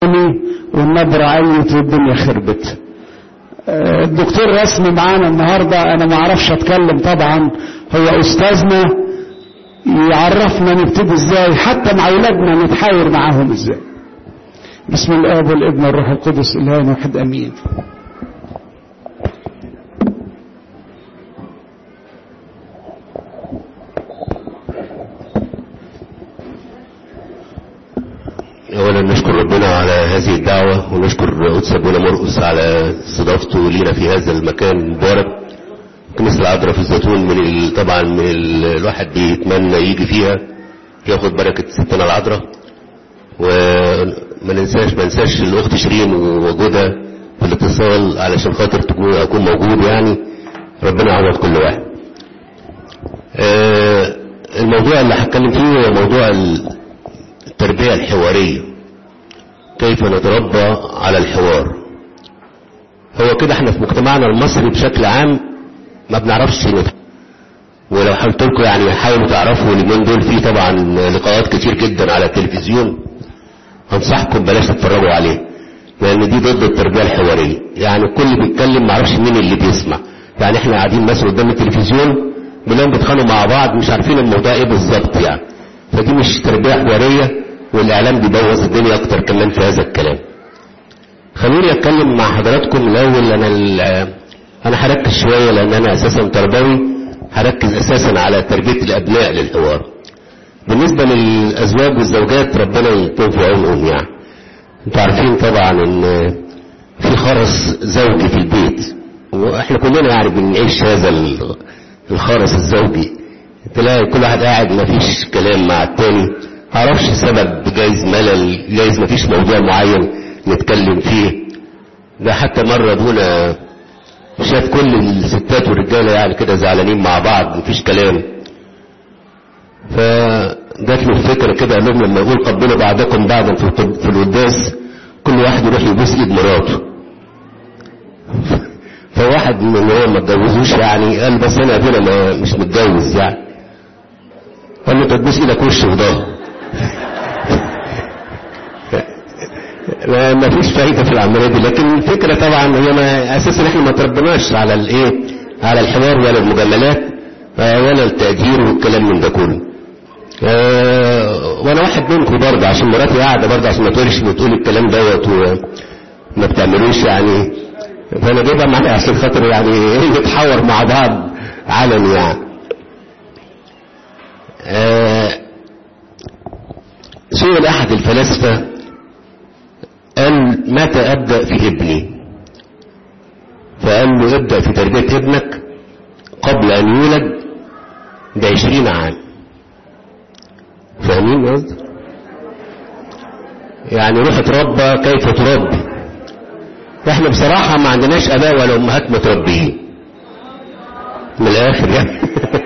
والنبرة عيت والدنيا خربت الدكتور رسمي معانا النهاردة انا ما اعرفش اتكلم طبعا هو استاذنا يعرفنا نبتدي ازاي حتى مع اولادنا نتحاور معاهم ازاي بسم الاب والابن والروح القدس اله واحد امين اولا نشكر ربنا على هذه الدعوة ونشكر قدس ابونا مرقس على استضافته لينا في هذا المكان المبارك كنيسة العذراء في الزيتون من ال... طبعا من ال... الواحد بيتمنى يجي فيها ياخد بركة ستنا العذراء وما ننساش ما ننساش الاخت شيرين ووجودها في الاتصال علشان خاطر تكون اكون موجود يعني ربنا يعوض كل واحد آه الموضوع اللي هتكلم فيه هو موضوع التربية الحوارية كيف نتربى على الحوار هو كده احنا في مجتمعنا المصري بشكل عام ما بنعرفش نفهم ولو حاولت لكم يعني حاولوا تعرفوا اليومين دول في طبعا لقاءات كتير جدا على التلفزيون انصحكم بلاش تتفرجوا عليه لان دي ضد التربيه الحواريه يعني الكل بيتكلم معرفش مين اللي بيسمع يعني احنا قاعدين مثلا قدام التلفزيون بنلاقيهم بيتخانقوا مع بعض مش عارفين الموضوع ايه بالظبط يعني فدي مش تربيه حواريه والاعلام بيبوظ الدنيا اكتر كمان في هذا الكلام خلوني اتكلم مع حضراتكم الاول انا انا هركز شويه لان انا اساسا تربوي هركز اساسا على تربيه الابناء للحوار بالنسبه للازواج والزوجات ربنا يكون في عونهم يعني انتوا عارفين طبعا ان في خرس زوجي في البيت واحنا كلنا يعني بنعيش هذا الخرس الزوجي تلاقي كل واحد قاعد مفيش كلام مع التاني معرفش سبب جايز ملل جايز مفيش موضوع معين نتكلم فيه ده حتى مرة ابونا شاف كل الستات والرجالة يعني كده زعلانين مع بعض مفيش كلام فجات له الفكرة كده قال لهم لما يقول قبلوا بعضكم بعضا في القداس كل واحد يروح يبوس ايد مراته فواحد من اللي هو ما اتجوزوش يعني قال بس انا ابونا مش متجوز يعني قال له تبوس ايدك وش وظهر ما فيش فايدة في العملية دي لكن الفكرة طبعا هي ما اساسا احنا ما تربناش على الايه على الحوار ولا المجاملات ولا التقدير والكلام من ده كله اه وانا واحد منكم برضه عشان مراتي قاعده برضه عشان ما تقولش بتقول الكلام دوت وما بتعملوش يعني فانا بيبقى معايا عشان خاطر يعني ايه نتحاور مع بعض علني يعني اه سئل احد الفلاسفه قال متى ابدا في ابني فقال له ابدا في تربيه ابنك قبل ان يولد بعشرين عام فاهمين قصدي يعني روح اتربى كيف تربي احنا بصراحة ما عندناش اباء ولا امهات متربيين من الاخر يعني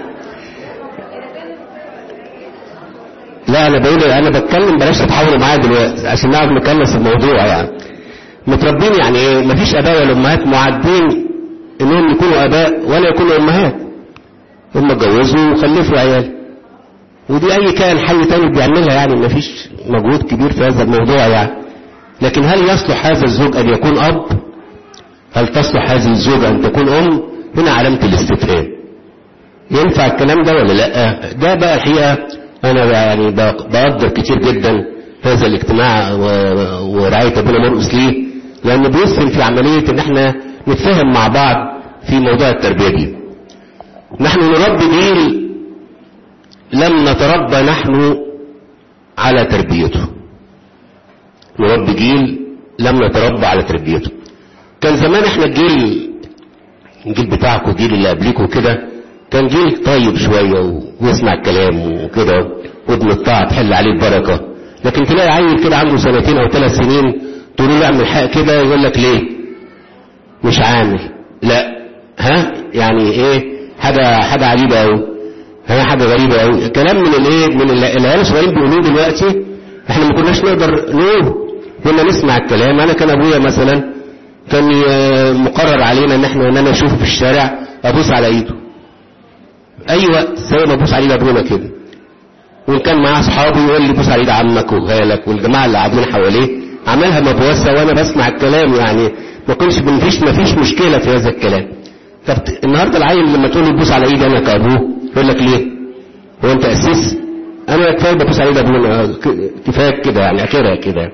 لا انا بقول انا بتكلم بلاش تتحاوروا معايا دلوقتي عشان نعرف نكلس الموضوع يعني متربين يعني ايه مفيش اباء ولا امهات معدين انهم يكونوا اباء ولا يكونوا امهات هم اتجوزوا وخلفوا عيال ودي اي كائن حي تاني بيعملها يعني مفيش مجهود كبير في هذا الموضوع يعني لكن هل يصلح هذا الزوج ان يكون اب هل تصلح هذه الزوجة ان تكون ام هنا علامة الاستفهام ينفع الكلام ده ولا لا ده بقى الحقيقة انا يعني بقدر كتير جدا هذا الاجتماع ورعاية ابونا مرقس ليه لانه بيسهم في عملية ان احنا نتفاهم مع بعض في موضوع التربية دي نحن نربي جيل لم نتربى نحن على تربيته نربي جيل لم نتربى على تربيته كان زمان احنا الجيل الجيل بتاعكم الجيل اللي قبليكم كده كان جيل طيب شوية ويسمع الكلام وكده وابن الطاعة تحل عليه البركة لكن تلاقي عيل كده عنده سنتين او ثلاث سنين تقول له اعمل حق كده يقول لك ليه مش عامل لا ها يعني ايه حاجة حاجة عجيبة قوي ها حاجة غريبة قوي كلام من الايه من العيال الصغيرين بيقولوه دلوقتي احنا ما كناش نقدر نقول كنا نسمع الكلام انا كان ابويا مثلا كان مقرر علينا ان احنا ان انا اشوفه في الشارع ابوس على ايده اي وقت زي ما ابوس عليه ابونا كده وان كان معاه اصحابه يقول لي بوس على ايد عمك وخالك والجماعه اللي قاعدين حواليه عملها مبوسة وانا بسمع الكلام يعني ما كنش مفيش مفيش مشكلة في هذا الكلام طب النهارده العيل لما تقول له بوس على ايدي انا كابوه يقول لك ليه؟ هو انت اسيس؟ انا كفايه ببوس على ايد ابونا كفايه كده يعني اخرها كده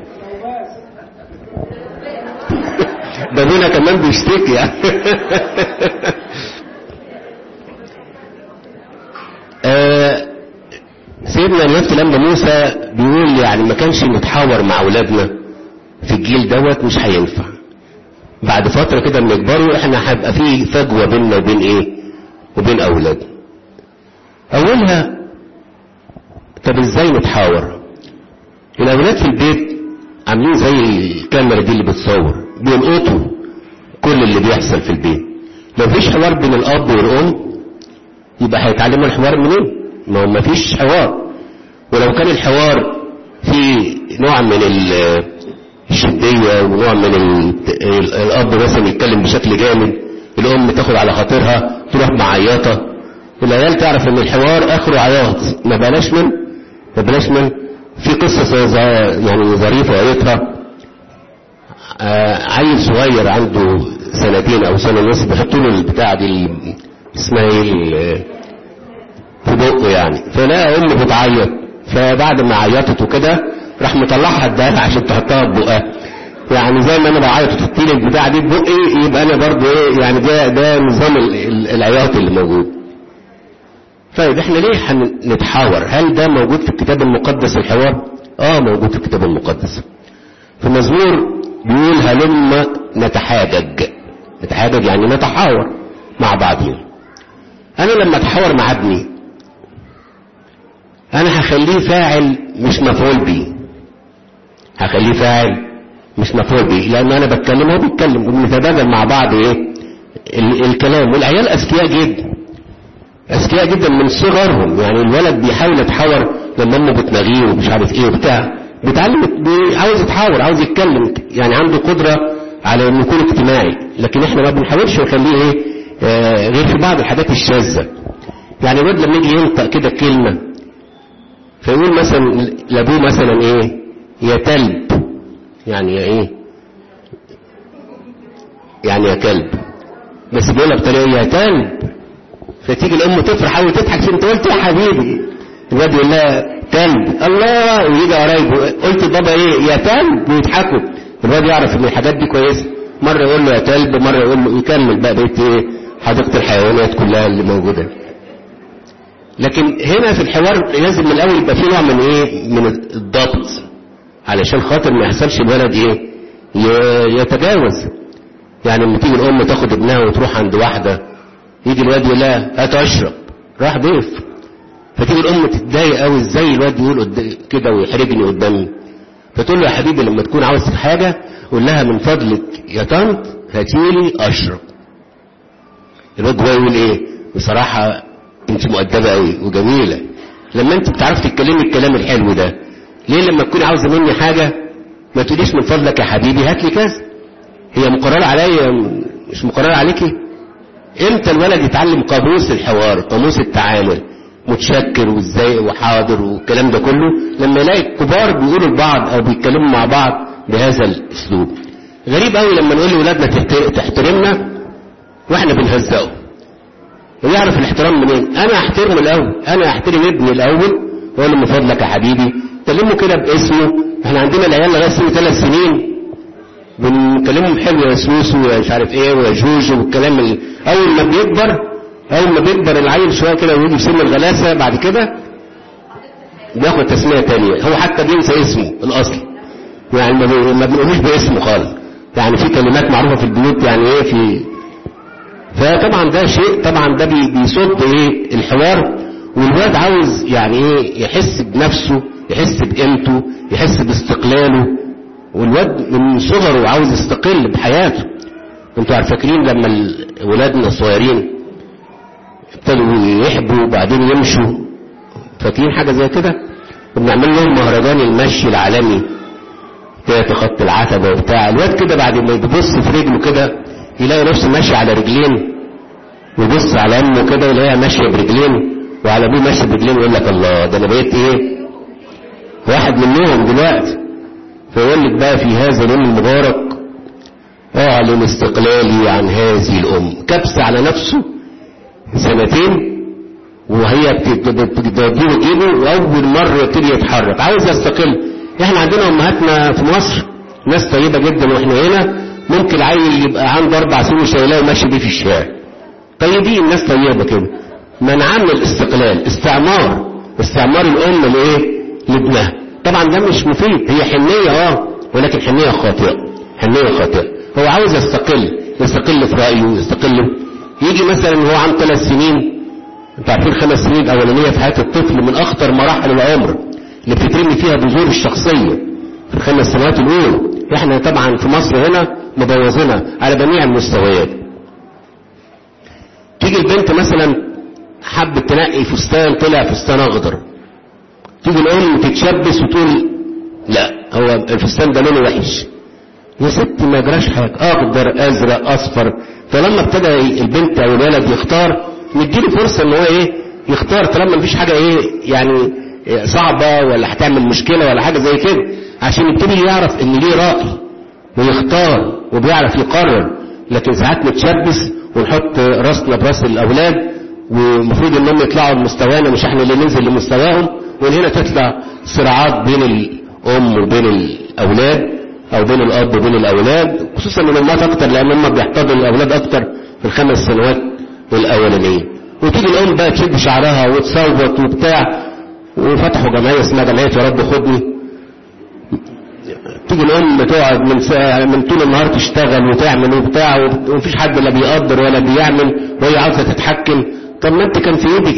ده ابونا كمان بيشتكي يعني آه سيدنا الوقت لما موسى بيقول يعني ما كانش نتحاور مع اولادنا في الجيل دوت مش هينفع بعد فتره كده لما يكبروا احنا هيبقى في فجوه بيننا وبين ايه وبين اولادنا اولها طب ازاي نتحاور الاولاد في البيت عاملين زي الكاميرا دي اللي بتصور بيلقطوا كل اللي بيحصل في البيت لو فيش حوار بين الاب والام يبقى هيتعلموا الحوار منين ما هو مفيش حوار ولو كان الحوار في نوع من الشدية ونوع من الأب مثلا يتكلم بشكل جامد الأم تاخد على خاطرها تروح معيطة العيال تعرف إن الحوار آخره عياط ما بلاش من ما بلاش من في قصة يعني ظريفة قريتها آه عيل صغير عنده سنتين أو سنة ونص بيحطوا له البتاع دي اسمها ايه في بقه يعني فلقى امه بتعيط فبعد ما عيطت وكده راح مطلعها اداها عشان تحطها في بقها يعني زي ما انا بعيط وتحط لي البتاعه دي في بقي يبقى انا برضه ايه يعني ده ده نظام العياط اللي موجود طيب احنا ليه هنتحاور هل ده موجود في الكتاب المقدس الحوار اه موجود في الكتاب المقدس في مزمور بيقول هلم نتحاجج نتحاجج يعني نتحاور مع بعضين انا لما اتحاور مع ابني انا هخليه فاعل مش مفعول بيه هخليه فاعل مش مفعول بيه لان انا بتكلم هو بيتكلم وبنتبادل مع بعض ايه ال الكلام والعيال اذكياء جدا اذكياء جدا من صغرهم يعني الولد بيحاول يتحاور لما امه بتنغيه ومش عارف ايه وبتاع بيتعلم عاوز يتحاور عاوز يتكلم يعني عنده قدره على انه يكون اجتماعي لكن احنا ما بنحاولش نخليه ايه آه غير في بعض الحاجات الشاذه يعني الواد لما يجي ينطق كده كلمه فيقول مثلا لابوه مثلا ايه يا كلب يعني يا ايه يعني يا كلب بس بيقولها بطريقه يا كلب فتيجي الام تفرح قوي تضحك انت قلت يا حبيبي الواد يقول لها كلب الله ويجي قرايبه قلت بابا ايه يا كلب ويضحكوا الواد يعرف ان الحاجات دي كويسه مره يقول له يا كلب مره يقول له يكمل بقى بقيه ايه حديقه الحيوانات كلها اللي موجوده لكن هنا في الحوار لازم من الاول يبقى في نوع من ايه من الضبط علشان خاطر ما يحصلش الولد ايه يتجاوز يعني لما تيجي الام تاخد ابنها وتروح عند واحده يجي الواد يقول لها هات اشرب راح ضيف فتيجي الام تتضايق قوي ازاي الواد يقول كده ويحرجني قدامي فتقول له يا حبيبي لما تكون عاوز حاجه قول لها من فضلك يا طنط هاتيلي اشرب الواد جواه يقول ايه بصراحه انت مؤدبه قوي وجميله لما انت بتعرفي تتكلمي الكلام الحلو ده ليه لما تكوني عاوزه مني حاجه ما تقوليش من فضلك يا حبيبي هات لي كذا هي مقرره عليا مش مقرره عليكي امتى الولد يتعلم قاموس الحوار قاموس التعامل متشكر وازاي وحاضر والكلام ده كله لما يلاقي الكبار بيقولوا لبعض او بيتكلموا مع بعض بهذا الاسلوب غريب قوي لما نقول لاولادنا تحترمنا واحنا بنهزقه ويعرف الاحترام منين انا احترمه الاول انا احترم ابني الاول واقول له من فضلك يا حبيبي كلمه كده باسمه احنا عندنا العيال لغايه سن ثلاث سنين بنكلمهم حلو يا سوسو ويا مش عارف ايه ويا جوجو والكلام اللي اول ما بيكبر اول ما بيكبر العيل شويه كده ويجي في سن الغلاسه بعد كده بياخد تسميه تانية هو حتى بينسى اسمه الاصلي يعني ما بنقولوش باسمه خالص يعني في كلمات معروفه في البيوت يعني ايه في فطبعا ده شيء طبعا ده بيصد ايه الحوار والواد عاوز يعني ايه يحس بنفسه يحس بقيمته يحس باستقلاله والواد من صغره عاوز يستقل بحياته انتوا عارف فاكرين لما ولادنا الصغيرين ابتدوا يحبوا وبعدين يمشوا فاكرين حاجه زي كده وبنعمل لهم مهرجان المشي العالمي كده خط العتبه وبتاع الواد كده بعد ما يبص في رجله كده يلاقي نفسه ماشي على رجلين ويبص على امه كده يلاقيها ماشيه برجلين وعلى ابوه ماشي برجلين يقول لك الله ده انا بقيت ايه واحد منهم دلوقتي فيقول لك بقى في هذا اليوم المبارك اعلن استقلالي عن هذه الام كبس على نفسه سنتين وهي بتديله ايده واول مره يبتدي يتحرك عاوز يستقل احنا عندنا امهاتنا في مصر ناس طيبه جدا واحنا هنا ممكن عيل يبقى عنده اربع سنين شايلاه وماشي بيه في الشارع طيبين الناس طيبه كده منعنا الاستقلال استعمار استعمار الام لايه لابنها طبعا ده مش مفيد هي حنيه اه ولكن حنيه خاطئه حنيه خاطئه هو عاوز يستقل يستقل في رايه يستقل يجي مثلا هو عنده ثلاث سنين انتوا عارفين خمس سنين الاولانيه في حياه الطفل من اخطر مراحل العمر اللي بتترمي فيها بذور الشخصيه في الخمس سنوات الاولى احنا طبعا في مصر هنا مبوظينها على جميع المستويات تيجي البنت مثلا حبت تنقي فستان طلع فستان اخضر تيجي الام تتشبس وتقول لا هو الفستان ده لونه وحش يا ست ما جراش حاجه اخضر ازرق اصفر فلما ابتدى البنت او الولد يختار نديله فرصه ان هو ايه يختار طالما مفيش حاجه ايه يعني صعبه ولا هتعمل مشكله ولا حاجه زي كده عشان يبتدي يعرف ان ليه راي ويختار وبيعرف يقرر لكن ساعات نتشبس ونحط راسنا براس الاولاد والمفروض انهم يطلعوا لمستوانا مش احنا اللي ننزل لمستواهم ومن هنا تطلع صراعات بين الام وبين الاولاد او بين الاب وبين الاولاد خصوصا من الامهات اكتر لان هم بيحتضنوا الاولاد اكتر في الخمس سنوات الاولانيه وتيجي الام بقى تشد شعرها وتصوت وبتاع وفتحوا جمعيه اسمها جمعيه يا رب خدني تيجي الام تقعد من ساعة من طول النهار تشتغل وتعمل وبتاع ومفيش حد لا بيقدر ولا بيعمل وهي عاوزه تتحكم طب ما انت كان في ايدك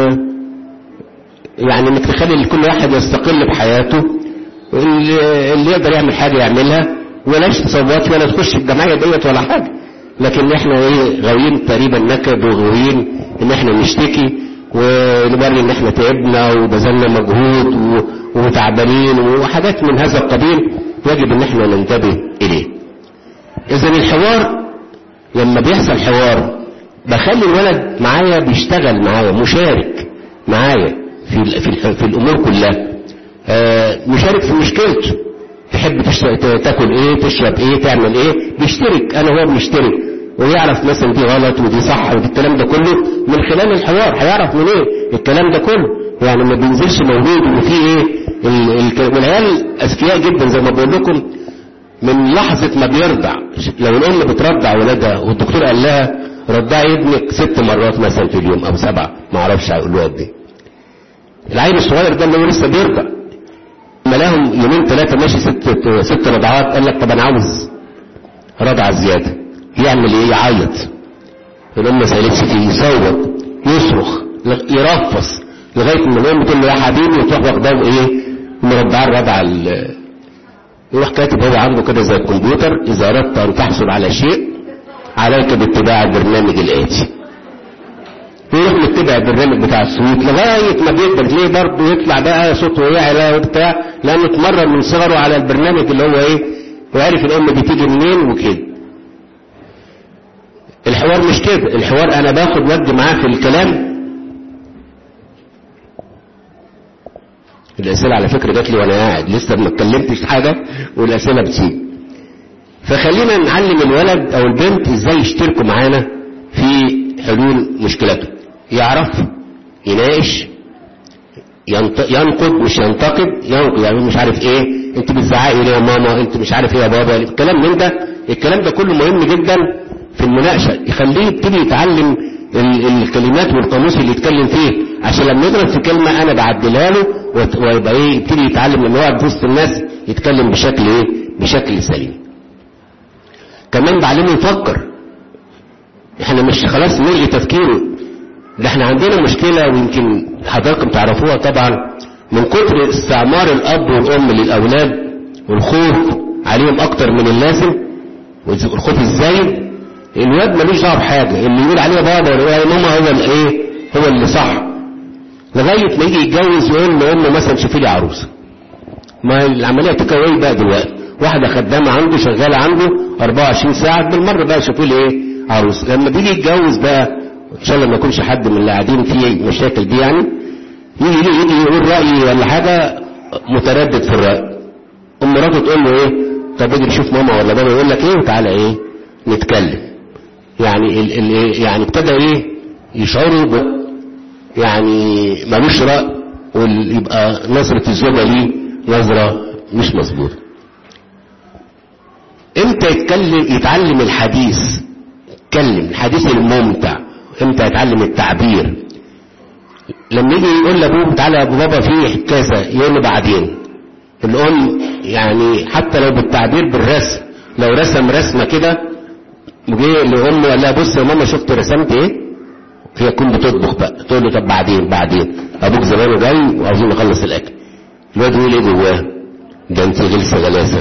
يعني انك تخلي كل واحد يستقل بحياته اللي, اللي يقدر يعمل حاجه يعملها ولاش تصوتي ولا تخش الجمعيه ديت ولا حاجه لكن احنا ايه غاويين تقريبا نكد وغاويين ان احنا نشتكي ونبرر ان احنا تعبنا وبذلنا مجهود وتعبانين وحاجات من هذا القبيل يجب ان احنا ننتبه اليه اذا الحوار لما بيحصل حوار بخلي الولد معايا بيشتغل معايا مشارك معايا في في, في الامور كلها آه مشارك في مشكلته تحب تاكل ايه تشرب ايه تعمل ايه بيشترك انا وهو بنشترك ويعرف مثلا دي غلط ودي صح ودي الكلام ده كله من خلال الحوار هيعرف من ايه الكلام ده كله يعني ما بينزلش مولود وفيه ايه والعيال اذكياء جدا زي ما بقول لكم من لحظة ما بيرضع لو الام بترضع ولادها والدكتور قال لها رضعي ابنك ست مرات مثلا في اليوم او سبعة ما اعرفش هقول له قد ايه العيل الصغير ده اللي هو لسه بيرضع لما لهم يومين ثلاثة ماشي ست ست رضعات قال لك طب انا عاوز رضعة زيادة يعمل ايه يعيط الام ما سالتش فيه يصوت يصرخ يرفص لغايه ما الام تقول له يا حبيبي وتروح واخداه ايه مربعاه الرضعه يروح كاتب هو عنده كده زي الكمبيوتر اذا اردت ان تحصل على شيء عليك باتباع البرنامج الاتي يروح متبع البرنامج بتاع الصوت لغايه ما بيكبر ليه برضه يطلع بقى صوته يعلى وبتاع لانه اتمرن من صغره على البرنامج اللي هو ايه وعرف الام بتيجي منين وكده الحوار مش كده الحوار انا باخد ودي معاه في الكلام الاسئله على فكره جات لي وانا قاعد لسه ما اتكلمتش حاجه والاسئله بتيجي فخلينا نعلم الولد او البنت ازاي يشتركوا معانا في حلول مشكلته يعرف يناقش ينقد مش ينتقد ينقد يعني مش عارف ايه انت بتزعقي ليه يا ماما انت مش عارف ايه يا بابا الكلام من ده الكلام ده كله مهم جدا في المناقشه يخليه يبتدي يتعلم الكلمات والقاموس اللي يتكلم فيه عشان لما يضرب في كلمه انا بعدلها له ويبقى ايه يبتدي يتعلم لما يقعد في وسط الناس يتكلم بشكل ايه بشكل سليم كمان بعلمه يفكر احنا مش خلاص نلغي تفكيره ده احنا عندنا مشكله ويمكن حضراتكم تعرفوها طبعا من كتر استعمار الاب والام للاولاد والخوف عليهم اكتر من اللازم والخوف الزايد الواد ملوش دعوه بحاجه اللي يقول عليه بابا ولا يقول عليه ماما هو الايه هو اللي صح لغايه ما يجي يتجوز يقول لامه مثلا شوفي لي عروسه ما العمليه تكوي بقى دلوقتي واحده خدامه عنده شغاله عنده 24 ساعه بالمره بقى شوفوا لي ايه عروس لما بيجي يتجوز بقى ان شاء الله ما يكونش حد من اللي قاعدين فيه المشاكل دي يعني يجي يجي يقول راي ولا حاجه متردد في الراي ام مراته تقول له ايه طب اجي نشوف ماما ولا بابا يقول لك ايه وتعالى ايه نتكلم يعني ال ال يعني ابتدى ايه يشعروا ب يعني ملوش رأي ويبقى نظرة الزوجة ليه نظرة مش مظبوطة امتى يتكلم يتعلم الحديث يتكلم الحديث الممتع امتى يتعلم التعبير لما يجي يقول لابوه تعالى يا ابو بابا فيه كذا يقول له بعدين الام يعني حتى لو بالتعبير بالرسم لو رسم رسمه كده وجه لامه قال لها بص يا ماما شفت رسمت ايه هي تكون بتطبخ بقى تقول له طب بعدين بعدين ابوك زمانه جاي وعاوزين نخلص الاكل الواد يقول ايه جواه ده انت غلسه غلاسه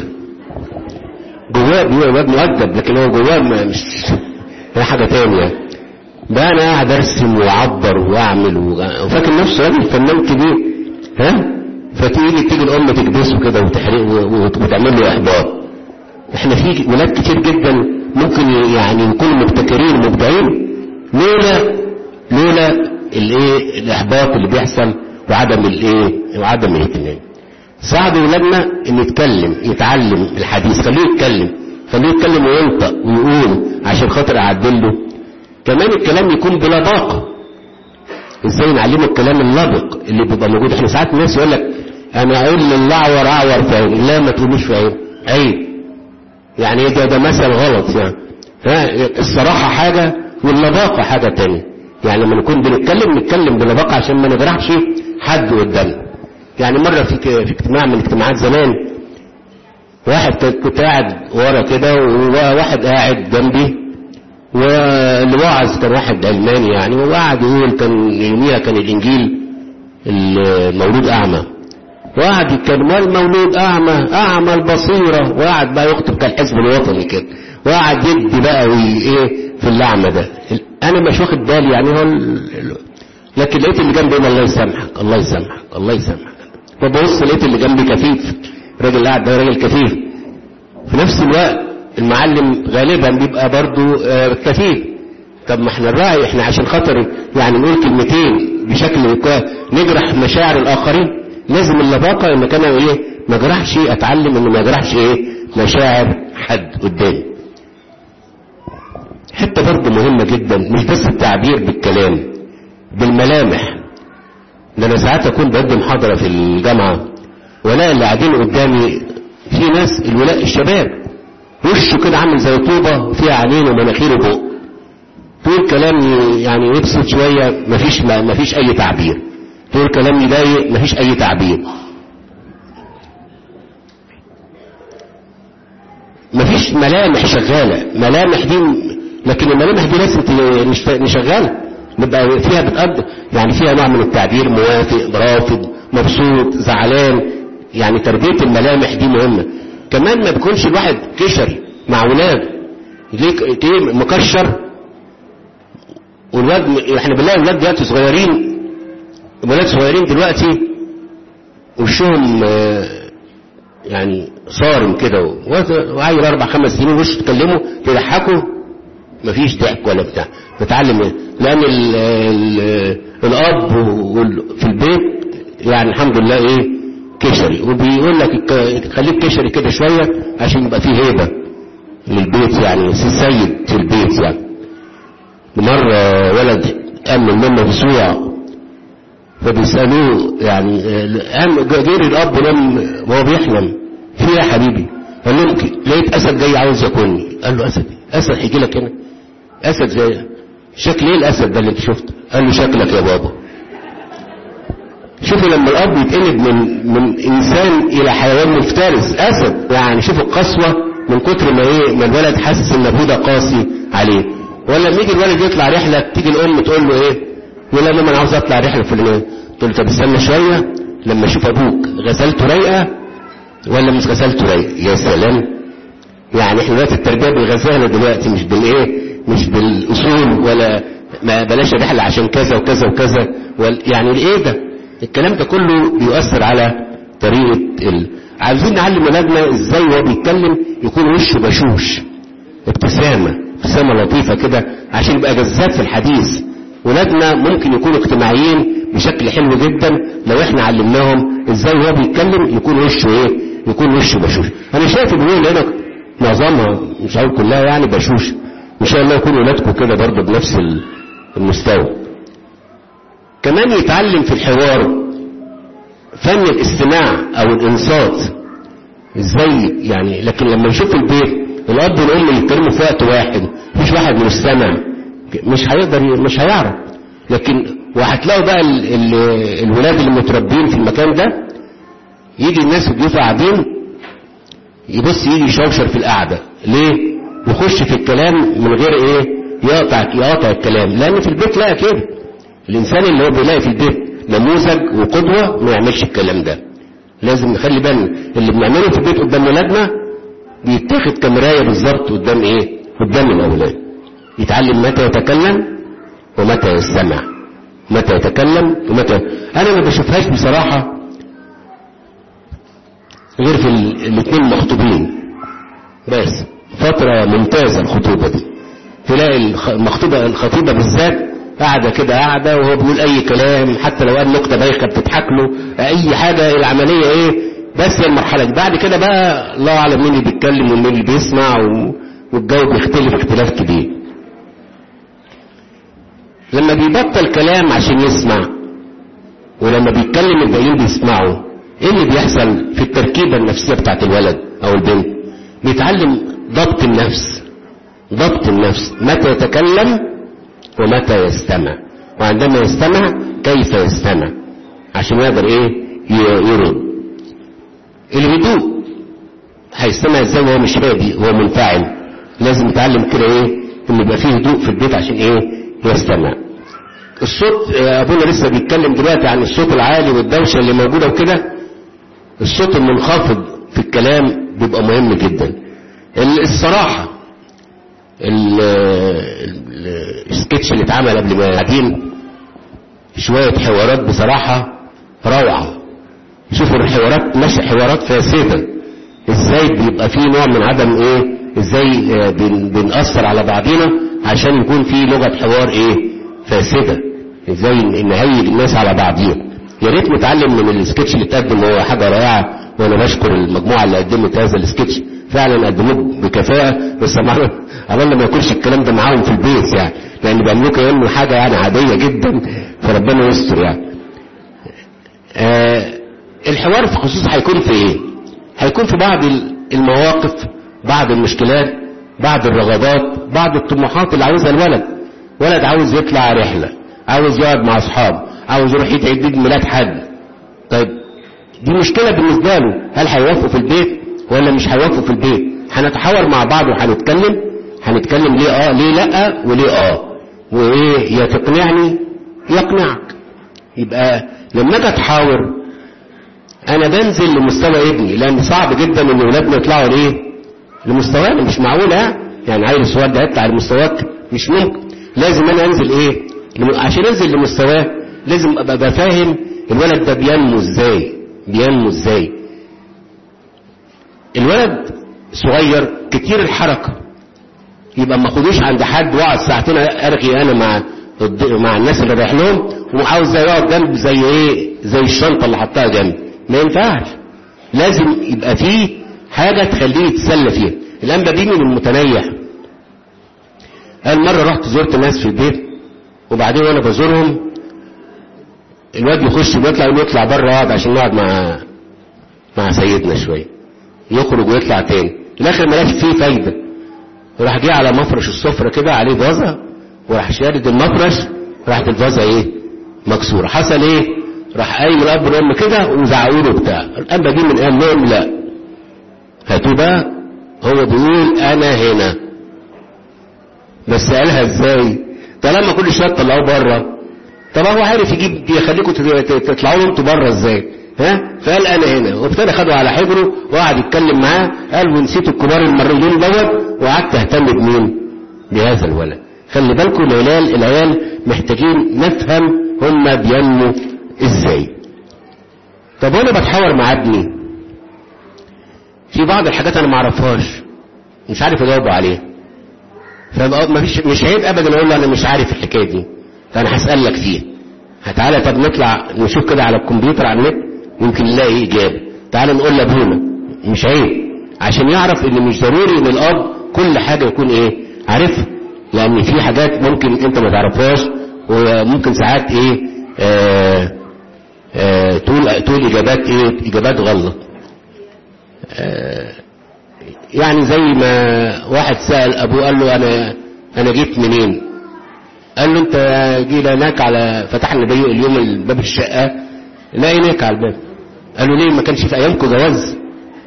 جواه بيبقى واد مؤدب لكن هو جواه ما مش هي حاجه تانية بقى انا قاعد ارسم واعبر واعمل وفاكر نفسه راجل فنان كبير ها فتيجي تيجي الام تكبسه كده وتحرقه وتعمل له احباط احنا في ولاد كتير جدا ممكن يعني يكونوا مبتكرين مبدعين لولا لولا الايه الاحباط اللي بيحصل وعدم الايه وعدم الاهتمام ساعدوا ولادنا ان يتكلم يتعلم الحديث خليه يتكلم خليه يتكلم وينطق ويقول عشان خاطر اعدل له كمان الكلام يكون بلباقه ازاي نعلمه الكلام اللبق اللي بيبقى موجود احنا ساعات الناس يقول لك انا اقول للاعور اعور فاهم لا ما تقولوش فاهم عيب يعني ده ده مثل غلط يعني الصراحة حاجة واللباقة حاجة تانية يعني لما نكون بنتكلم نتكلم بلباقة عشان ما نجرحش حد قدامنا يعني مرة في في اجتماع من اجتماعات زمان واحد كنت قاعد ورا كده وواحد قاعد جنبي واللي واعظ كان واحد علماني يعني وقعد يقول كان يوميها كان الانجيل المولود اعمى وقعد يتكلم المولود اعمى اعمى البصيره وقعد بقى يخطب كالحزب الوطني كده وقعد يدي بقى ايه في اللعمه ده انا مش واخد بالي يعني هو لكن لقيت اللي جنبي الله يسامحك الله يسامحك الله يسامحك فببص لقيت اللي جنبي كفيف الراجل قاعد ده راجل كفيف في نفس الوقت المعلم غالبا بيبقى برضو آه كفيف طب ما احنا الراعي احنا عشان خاطر يعني نقول كلمتين بشكل نجرح مشاعر الاخرين لازم اللباقة انك انا ايه ما اجرحش اتعلم انه ما اجرحش ايه مشاعر حد قدامي حتة برضه مهمة جدا مش بس التعبير بالكلام بالملامح ده انا ساعات اكون بقدم محاضرة في الجامعة ولا اللي قاعدين قدامي في ناس الولاء الشباب وشه كده عامل زي طوبة فيها عينين ومناخير وبق تقول كلام يعني يبسط شوية مفيش مفيش اي تعبير تقول كلام يضايق مفيش اي تعبير مفيش ملامح شغالة ملامح دي لكن الملامح دي لازم نشغلها نبقى فيها بتقدم يعني فيها نوع من التعبير موافق رافض مبسوط زعلان يعني تربية الملامح دي مهمة كمان ما بيكونش الواحد كشري مع ولاده ليه مكشر والواد احنا بنلاقي الولاد دلوقتي صغيرين ولاد صغيرين دلوقتي وشهم يعني صارم كده وعيل اربع خمس سنين وش تكلموا تضحكوا مفيش ضحك ولا بتاع بتعلم ايه لان ال ال الاب في البيت يعني الحمد لله ايه كشري وبيقول لك خليك كشري كده شويه عشان يبقى فيه هيبه للبيت يعني سيد في البيت يعني مره ولد قام من النوم مفزوع فبيسألوه يعني قام جير الأب نام وهو بيحلم في يا حبيبي قال لهم لقيت أسد جاي عاوز ياكلني قال له أسد أسد هيجي لك هنا أسد زي شكل إيه الأسد ده اللي أنت شفته قال له شكلك يا بابا شوفوا لما الأب يتقلب من من إنسان إلى حيوان مفترس أسد يعني شوفوا القسوة من كتر ما إيه ما الولد حاسس إن أبوه ده قاسي عليه ولا لما يجي الولد يطلع رحلة تيجي الأم تقول له إيه يقول لها ماما انا عاوز اطلع رحله فلانيه تقول له طب استنى شويه لما اشوف ابوك غسلته رايقه ولا مش غسلته رايقه يا سلام يعني احنا دلوقتي التربيه بالغساله دلوقتي مش بالايه مش بالاصول ولا ما بلاش رحله عشان كذا وكذا وكذا يعني الايه ده الكلام ده كله بيؤثر على طريقه ال... عايزين نعلم ولادنا ازاي وهو بيتكلم يكون وشه بشوش ابتسامه ابتسامه لطيفه كده عشان يبقى جذاب في الحديث ولادنا ممكن يكونوا اجتماعيين بشكل حلو جدا لو احنا علمناهم ازاي وهو بيتكلم يكون وشه ايه يكون وشه بشوش انا شايف البيوت هنا معظمها مش هقول كلها يعني بشوش ان شاء الله يكون ولادكم كده برضه بنفس ال- المستوى كمان يتعلم في الحوار فن الاستماع او الانصات ازاي يعني لكن لما يشوف البيت الاب والام يتكلموا في وقت واحد مفيش واحد مستمع مش هيقدر ي- مش هيعرف لكن وهتلاقوا بقى ال ال الولاد اللي متربين في المكان ده يجي الناس الضيوف قاعدين يبص يجي يشوشر في القعده ليه يخش في الكلام من غير ايه يقطع يقطع الكلام لان في البيت لا كده الانسان اللي هو بيلاقي في البيت نموذج وقدوه ما يعملش الكلام ده لازم نخلي بالنا اللي بنعمله في البيت قدام ولادنا بيتاخد كمرايه بالظبط قدام ايه قدام الاولاد يتعلم متى يتكلم ومتى يستمع متى يتكلم ومتى انا ما بشوفهاش بصراحه غير في الاثنين المخطوبين بس فترة ممتازة الخطوبة دي تلاقي الخ- المخطوبة الخطيبة بالذات قاعدة كده قاعدة وهو بيقول أي كلام حتى لو قال نكتة بايخة بتضحك له أي حاجة العملية إيه بس هي المرحلة دي بعد كده بقى الله أعلم مين اللي بيتكلم ومين اللي بيسمع و... والجو بيختلف اختلاف كبير لما بيبطل كلام عشان يسمع ولما بيتكلم الباقيين بيسمعوا ايه اللي بيحصل في التركيبة النفسية بتاعت الولد او البنت بيتعلم ضبط النفس ضبط النفس متى يتكلم ومتى يستمع وعندما يستمع كيف يستمع عشان يقدر ايه ي- يرد الهدوء هيستمع ازاي وهو مش هادي وهو منفعل لازم يتعلم كده ايه ان يبقى فيه هدوء في البيت عشان ايه يستمع الصوت آه، ابونا لسه بيتكلم دلوقتي عن الصوت العالي والدوشه اللي موجوده وكده الصوت المنخفض في الكلام بيبقى مهم جدا ال- الصراحه ال- ال- السكتش اللي اتعمل قبل ما قاعدين شويه حوارات بصراحه روعه شوفوا الحوارات ماشي حوارات فاسده ازاي بيبقى في نوع من عدم ايه ازاي آه، بن- بنأثر على بعضينا عشان يكون في لغة حوار ايه فاسدة ازاي ن- نهيج الناس على بعضيها يا ريت نتعلم من السكتش اللي اتقدم هو حاجة رائعة وانا بشكر المجموعة اللي قدمت هذا السكتش فعلا قدموه بكفاءة بس طبعا عمال ما يكونش الكلام ده معاهم في البيت يعني لان بيعملوه كانه حاجة يعني عادية جدا فربنا يستر يعني آه الحوار في خصوص هيكون في ايه هيكون في بعض ال- المواقف بعض المشكلات بعض الرغبات بعض الطموحات اللي عاوزها الولد ولد عاوز يطلع رحلة عاوز يقعد مع اصحابه عاوز يروح يدعي عيد ميلاد حد طيب دي مشكلة بالنسبة له هل هيوافقوا في البيت ولا مش هيوافقوا في البيت هنتحاور مع بعض وهنتكلم هنتكلم ليه اه ليه لا وليه اه وايه يا تقنعني يقنعك يبقى لما اجي اتحاور انا بنزل لمستوى ابني لان صعب جدا ان ولادنا يطلعوا لايه لمستوانا مش معقول ها يعني عيل الصغير ده يطلع لمستواك مش ممكن لازم انا انزل ايه لم- عشان انزل لمستواه لازم ابقى بفاهم الولد ده بينمو ازاي بينمو ازاي الولد صغير كتير الحركه يبقى ما اخدوش عند حد واقعد ساعتين ارغي انا مع الض- مع الناس اللي رايح لهم وعاوز زي يقعد جنب زي ايه زي الشنطه اللي حطها جنب ما ينفعش لازم يبقى فيه حاجه تخليه يتسلى فيها الانبا دي من المتنيح قال مره رحت زرت ناس في البيت وبعدين وانا بزورهم الواد يخش ويطلع يقول يطلع بره يقعد عشان نقعد مع مع سيدنا شويه يخرج ويطلع تاني الاخر ما لقاش فيه فايده وراح جه على مفرش السفرة كده عليه فازة وراح شارد المفرش راحت الفازة ايه مكسورة حصل ايه راح قايم الاب والام كده وزعقوا له بتاع الاب جه من قال لهم لا هاتوا بقى هو بيقول انا هنا بس قالها ازاي طالما كل شويه تطلعوه بره طب هو عارف يجيب يخليكم تت- تت- تطلعوا انتوا بره ازاي ها فقال انا هنا وابتدى خده على حجره وقعد يتكلم معاه قال ونسيت الكبار المريضين دوت وقعدت اهتم بمين بهذا الولد خلي بالكم العيال العيال محتاجين نفهم هم بينموا ازاي طب وانا بتحاور مع ابني في بعض الحاجات انا ما اعرفهاش مش عارف اجاوب عليها فما فيش مش عيب ابدا اقول له انا مش عارف الحكايه دي فانا هسالك فيها تعالى طب نطلع نشوف كده على الكمبيوتر على النت يمكن نلاقي اجابه تعالى نقول لابونا مش عيب عشان يعرف ان مش ضروري ان الاب كل حاجة يكون ايه عارفها لان في حاجات ممكن انت ما تعرفهاش وممكن ساعات ايه آه آه تقول تقول اجابات ايه اجابات غلط آه يعني زي ما واحد سأل ابوه قال له انا انا جيت منين قال له انت جينا هناك على فتحنا بيه اليوم باب الشقه لقيناك على الباب قال له ليه ما كانش في ايامكم جواز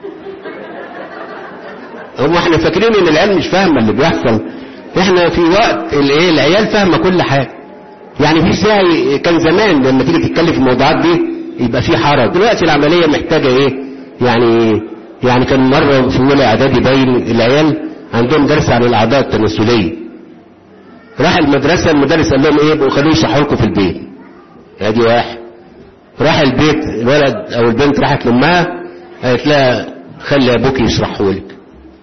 هم احنا فاكرين ان العيال مش فاهمه اللي بيحصل احنا في وقت الايه العيال فاهمه كل حاجه يعني في ساعي كان زمان لما تيجي تتكلم في الموضوعات دي يبقى في حرج دلوقتي العمليه محتاجه ايه يعني يعني كان مره في اولى اعدادي باين العيال عندهم درس عن الاعضاء التناسليه راح المدرسه المدرس قال لهم ايه يبقوا خلوه يشرحوا لكم في البيت ادي واحد راح البيت الولد او البنت راحت لامها قالت لها خلي ابوك يشرحه لك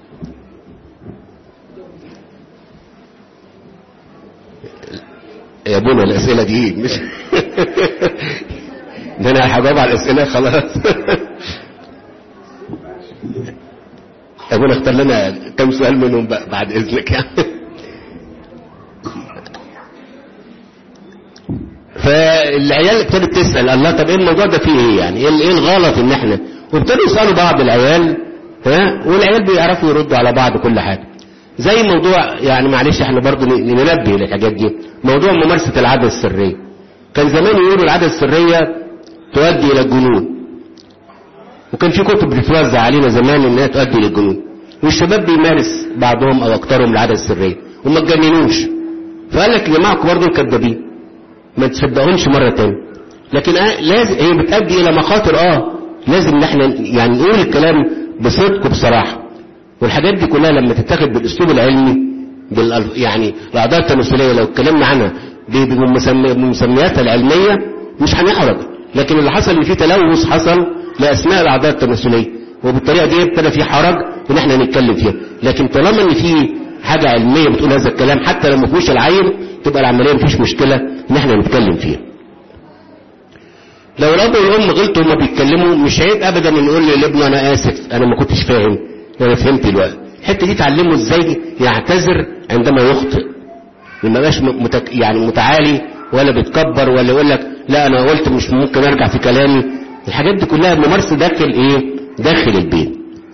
يا ابونا الاسئله دي مش ده انا هجاوب على الاسئله خلاص ابونا اختار لنا كم سؤال منهم بقى بعد اذنك يعني فالعيال ابتدت تسال الله طب ايه الموضوع ده فيه ايه يعني ايه إيه الغلط ان احنا وابتدوا يسالوا بعض العيال ها والعيال بيعرفوا يردوا على بعض كل حاجه زي موضوع يعني معلش احنا برضه ننبه للحاجات دي موضوع ممارسه العاده السريه كان زمان يقولوا العاده السريه تؤدي الى الجنون وكان في كتب بتتوزع علينا زمان انها تؤدي للجنون والشباب بيمارس بعضهم او اكثرهم العاده السريه وما تجننوش فقال لك يا جماعه الكبار دول كدابين ما تصدقهمش مره تاني لكن آه لازم هي بتؤدي الى مخاطر اه لازم ان احنا يعني نقول الكلام بصدق وبصراحه والحاجات دي كلها لما تتاخد بالاسلوب العلمي بال يعني الاعضاء التناسليه لو اتكلمنا عنها بمسمياتها العلميه مش هنحرج لكن اللي حصل ان في تلوث حصل لاسماء الاعضاء التناسليه وبالطريقه دي ابتدى في حرج ان احنا نتكلم فيها لكن طالما ان في حاجه علميه بتقول هذا الكلام حتى لو ما فيهوش العين تبقى العمليه مفيش مشكله ان احنا نتكلم فيها لو الاب والام غلطوا هما بيتكلموا مش عيب ابدا ان يقول لابنه انا اسف انا ما كنتش فاهم انا فهمت دلوقتي الحته دي تعلمه ازاي يعتذر عندما يخطئ ما يبقاش متك... يعني متعالي ولا بيتكبر ولا يقول لك لا انا قلت مش ممكن ارجع في كلامي الحاجات دي كلها ممارسه داخل ايه داخل البيت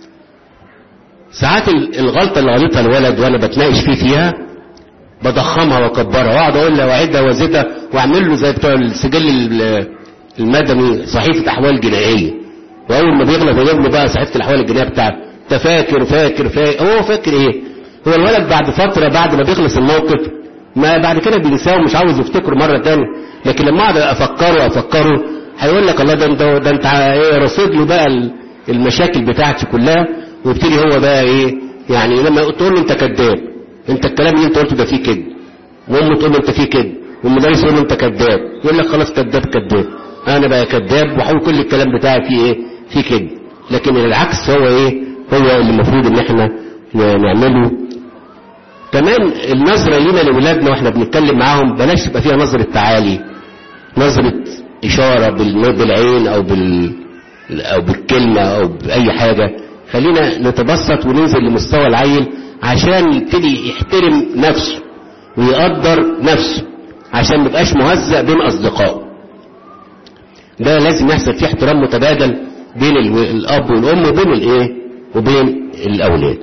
ساعات الغلطه اللي غلطها الولد وانا بتناقش فيه فيها بضخمها واكبرها واقعد اقول له واعدها وازيدها واعمل له زي بتوع السجل المدني صحيفه احوال جنائيه واول ما بيغلط يجيب له بقى صحيفه الاحوال الجنائيه بتاعته انت فاكر فاكر فاكر هو فاكر ايه هو الولد بعد فتره بعد ما بيخلص الموقف ما بعد كده بينساه ومش عاوز يفتكره مره تاني لكن لما اقعد افكره افكره هيقول لك الله ده انت ده انت ايه رصيد له بقى المشاكل بتاعتي كلها ويبتدي هو بقى ايه يعني لما تقول له انت كذاب انت الكلام اللي انت قلته ده فيه كذب وامه تقول له انت فيه كذب والمدرس يقول له انت كذاب يقول لك خلاص كذاب كذاب انا بقى كذاب وحاول كل الكلام بتاعي فيه ايه فيه كذب لكن العكس هو ايه هو اللي المفروض ان احنا نعمله كمان النظرة لينا لأولادنا واحنا بنتكلم معاهم بلاش تبقى فيها نظرة تعالي نظرة إشارة بالعين أو بال أو بالكلمة أو بأي حاجة خلينا نتبسط وننزل لمستوى العيل عشان يبتدي يحترم نفسه ويقدر نفسه عشان ما يبقاش مهزأ بين أصدقائه ده لازم يحصل فيه احترام متبادل بين الأب والأم وبين الإيه وبين الأولاد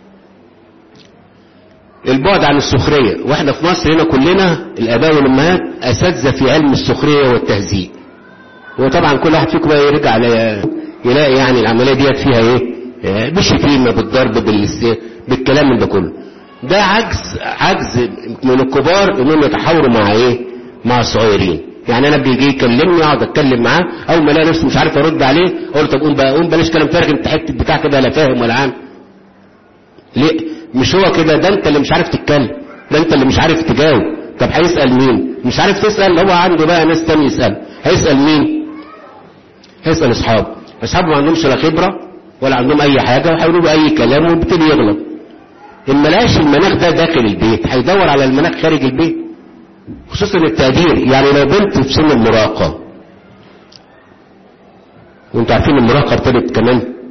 البعد عن السخرية واحنا في مصر هنا كلنا الآباء والأمهات أساتذة في علم السخرية والتهزيء وطبعا كل واحد فيكم بقى يرجع يلاقي يعني العملية ديت فيها ايه بالشتيمة بالضرب بالكلام من ده كله ده عجز عجز من الكبار انهم يتحاوروا مع ايه مع الصغيرين يعني انا بيجي يكلمني اقعد اتكلم معاه اول ما الاقي نفسي مش عارف ارد عليه اقول له طب قوم بقى قوم بلاش كلام فارغ انت حته بتاع كده لا فاهم ولا عام ليه مش هو كده ده انت اللي مش عارف تتكلم ده انت اللي مش عارف تجاوب طب هيسال مين مش عارف تسال هو عنده بقى ناس تاني يسال هيسال مين هيسال اصحابه اصحابه ما عندهمش لا خبره ولا عندهم اي حاجه وهيقولوا له اي كلام ويبتدي يغلط ان ملاش المناخ ده داخل البيت هيدور على المناخ خارج البيت خصوصا التقدير يعني لو بنت في سن المراهقه وانتوا عارفين المراهقه ابتدت كمان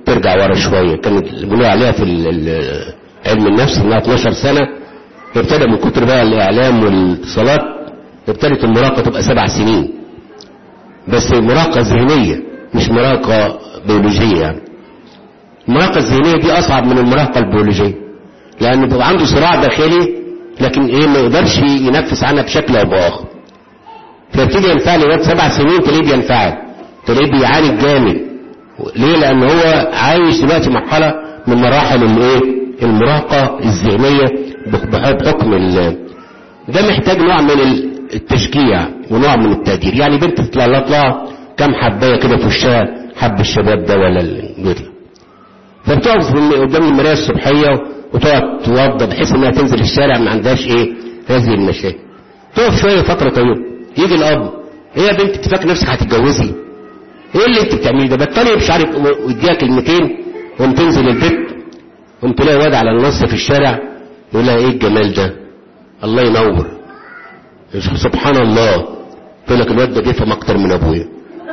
ترجع ورا شوية كانت بيقولوا عليها في ال- ال- علم النفس انها 12 سنة ابتدى من كتر بقى الاعلام والاتصالات ابتدت المراهقة تبقى سبع سنين بس مراهقة ذهنية مش مراهقة بيولوجية يعني المراهقة الذهنية دي أصعب من المراهقة البيولوجية لأن بيبقى عنده صراع داخلي لكن إيه ما يقدرش ينفس عنها بشكل أو بآخر فيبتدي ينفعل الواد سبع سنين تلاقيه بينفعل تلاقيه بيعاني جامد ليه؟ لأن هو عايش دلوقتي مرحلة من مراحل الإيه؟ المراهقة الذهنية بح- بحكم ال ده محتاج نوع من التشجيع ونوع من التقدير يعني بنت تطلع تطلع كام حبايه كده في وشها حب الشباب ده ولا الجدل فبتقف في- قدام المرايه الصبحيه وتقعد توضى بحيث انها تنزل الشارع ما عندهاش ايه هذه المشاكل تقف شويه فتره طويله يجي الاب ايه يا بنت انت فاكر نفسك هتتجوزي ايه اللي انت بتعمليه ده بطلي مش عارف ويديها كلمتين وقوم تنزل البيت قوم تلاقي واد على النص في الشارع يقول لها ايه الجمال ده الله ينور سبحان الله يقول لك الواد ده بيفهم اكتر من ابويا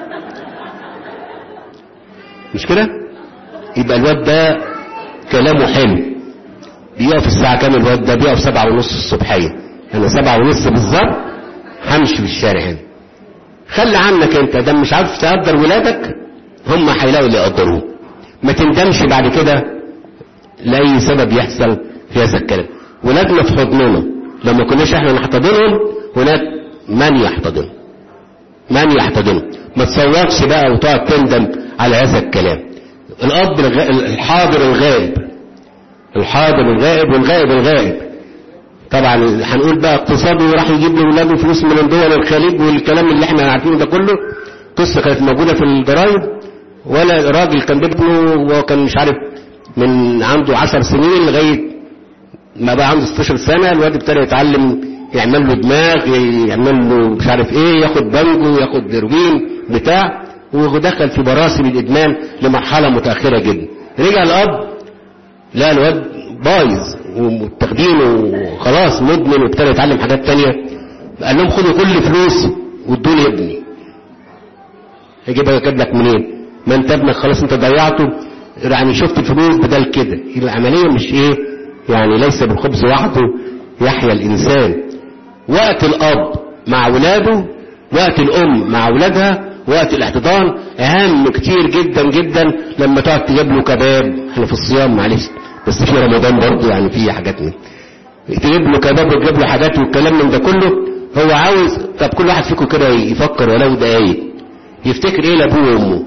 مش كده يبقى الواد ده كلامه حلو بيقف الساعة كام الواد ده بيقف سبعة ونص الصبحية انا سبعة ونص بالظبط همشي في الشارع هنا خلي عنك انت ده مش عارف تقدر ولادك هم هيلاقوا اللي يقدروه ما تندمش بعد كده لأي سبب يحصل في هذا الكلام ولادنا في حضننا لما كناش احنا نحتضنهم هناك من يحتضن من يحتضن ما تصورش بقى وتقعد تندم على هذا الكلام الاب الغ- الحاضر الغائب الحاضر الغائب والغائب الغائب طبعا هنقول بقى اقتصاده راح يجيب لاولاده فلوس من دول الخليج والكلام اللي احنا عارفينه ده كله قصه كانت موجوده في الجرايد ولا راجل كان بابنه وهو كان مش عارف من عنده عشر سنين لغايه ما بقى عنده 16 سنه الواد ابتدى يتعلم يعمل له دماغ يعمل له مش عارف ايه ياخد بانجو ياخد هيروين بتاع ودخل في براسم الادمان لمرحله متاخره جدا رجع الاب لا الواد بايظ ومتاخدينه وخلاص مدمن وابتدى يتعلم حاجات تانية قال لهم خدوا كل فلوس وادوني ابني يجيبها يجيب لك منين ما انت ابنك خلاص انت ضيعته يعني شفت الفلوس بدل كده العمليه مش ايه يعني ليس بالخبز وحده يحيا الانسان وقت الاب مع اولاده وقت الام مع اولادها وقت الاحتضان اهم كتير جدا جدا لما تقعد تجيب له كباب احنا في الصيام معلش بس في رمضان برضه يعني في حاجات من تجيب له كباب وتجيب له حاجات والكلام من ده كله هو عاوز طب كل واحد فيكم كده يفكر ولو دقايق يفتكر ايه لابوه وامه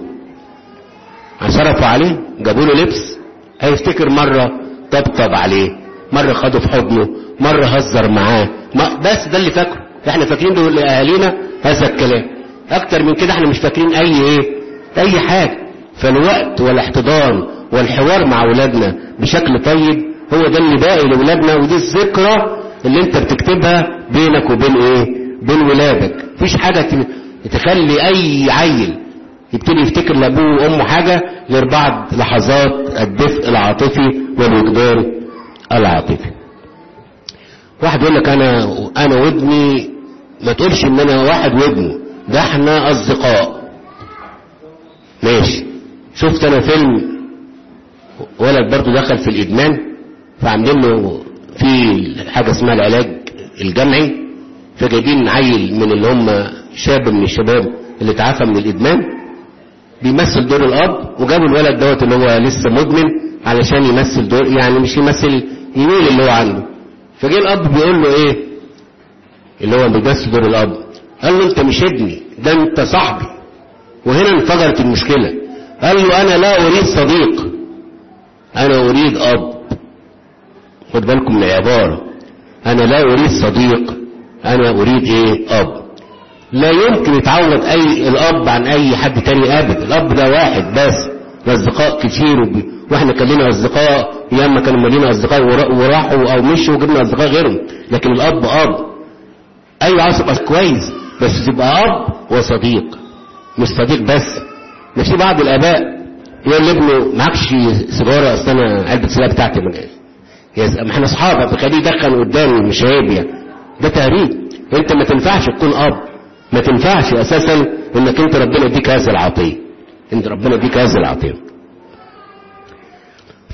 صرفوا عليه جابوا له لبس هيفتكر مرة طبطب عليه مرة خده في حضنه مرة هزر معاه ما بس ده اللي فاكره احنا فاكرين دول لأهالينا هذا الكلام اكتر من كده احنا مش فاكرين اي ايه اي حاجة فالوقت والاحتضان والحوار مع اولادنا بشكل طيب هو ده اللي باقي لاولادنا ودي الذكرى اللي انت بتكتبها بينك وبين ايه بين ولادك مفيش حاجة ت- تخلي اي عيل يبتدي يفتكر لابوه وامه حاجه غير بعض لحظات الدفء العاطفي والوجدان العاطفي. واحد يقول لك انا انا وابني ما تقولش ان انا واحد وابنه ده احنا اصدقاء. ماشي شفت انا فيلم ولد برضه دخل في الادمان فعاملين له في حاجه اسمها العلاج الجمعي فجايبين عيل من اللي هم شاب من الشباب اللي تعافى من الادمان بيمثل دور الاب وجابوا الولد دوت اللي هو لسه مدمن علشان يمثل دور يعني مش يمثل يميل اللي هو عنده فجه الاب بيقول له ايه اللي هو بيمثل دور الاب قال له انت مش ابني ده انت صاحبي وهنا انفجرت المشكله قال له انا لا اريد صديق انا اريد اب خد بالكم من العباره انا لا اريد صديق انا اريد ايه اب لا يمكن يتعوض اي الاب عن اي حد تاني ابدا الاب ده واحد بس الاصدقاء كتير وب... واحنا كان لنا اصدقاء ياما كانوا مالينا اصدقاء ورا- وراحوا او مشوا وجبنا اصدقاء غيرهم لكن الاب اب ايوه عاوز تبقى كويس بس تبقى اب وصديق مش صديق بس مش في بعض الاباء يقول لابنه معكش سيجاره اصل انا علبه السيجاره بتاعتي من يا ز- ما احنا اصحاب فخليه يدخن قدامي مش عيب يعني ده تهريج انت ما تنفعش تكون اب ما تنفعش اساسا انك انت ربنا يديك هذه العطيه انت ربنا يديك هذه العطيه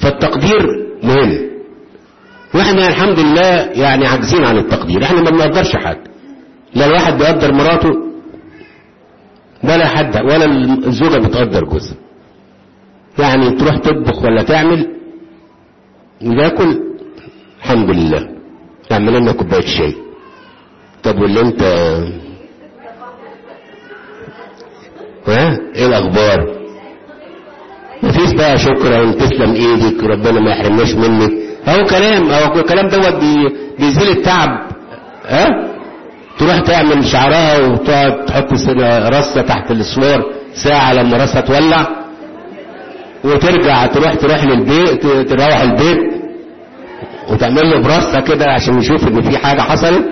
فالتقدير مهم واحنا الحمد لله يعني عاجزين عن التقدير احنا ما بنقدرش حد لا الواحد بيقدر مراته ولا حد ولا الزوجة بتقدر جوزها يعني تروح تطبخ ولا تعمل وياكل الحمد لله تعمل لنا كوبايه شاي طب واللي انت ها ايه الاخبار مفيش بقى شكرا تسلم ايدك ربنا ما يحرمناش منك اهو كلام اهو الكلام دوت بي بيزيل التعب ها تروح تعمل شعرها وتقعد تحط راسها تحت الاسوار ساعة لما راسها تولع وترجع تروح تروح للبيت تروح البيت وتعمل له براسها كده عشان يشوف ان في حاجة حصلت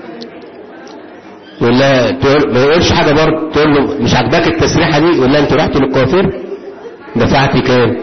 ولا تقول ما يقولش حاجة برضه تقول له مش عاجباك التسريحة دي ولا انت رحت للكوافير دفعتي كام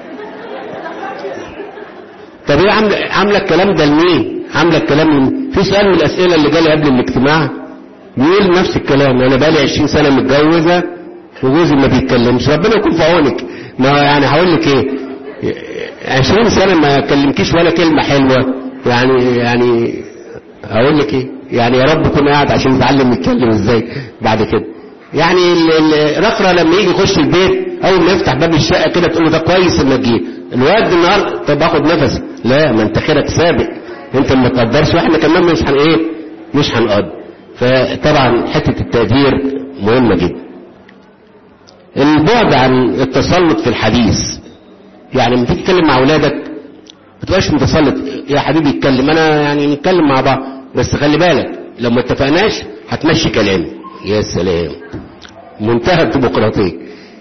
طب ايه عامله عامله الكلام ده لمين عامله الكلام لمين في سؤال من الاسئله اللي جالي قبل الاجتماع بيقول نفس الكلام انا بقالي 20 سنه متجوزه وجوزي ما بيتكلمش ربنا يكون في عونك ما يعني هقول لك ايه 20 سنه ما كلمكيش ولا كلمه حلوه يعني يعني هقول لك ايه يعني يا رب يكون قاعد عشان يتعلم يتكلم ازاي بعد كده يعني الرقرة لما يجي يخش البيت اول ما يفتح باب الشقه كده تقول له ده كويس انك جيت الواد النهارده طب اخد نفس لا ما انت خيرك سابق انت ما تقدرش واحنا كمان مش هن ايه مش هنقدر فطبعا حته التقدير مهمه جدا البعد عن التسلط في الحديث يعني لما تيجي تتكلم مع اولادك ما تبقاش متسلط يا حبيبي اتكلم انا يعني نتكلم مع بعض بس خلي بالك لو ما اتفقناش هتمشي كلامي يا سلام منتهى الديمقراطيه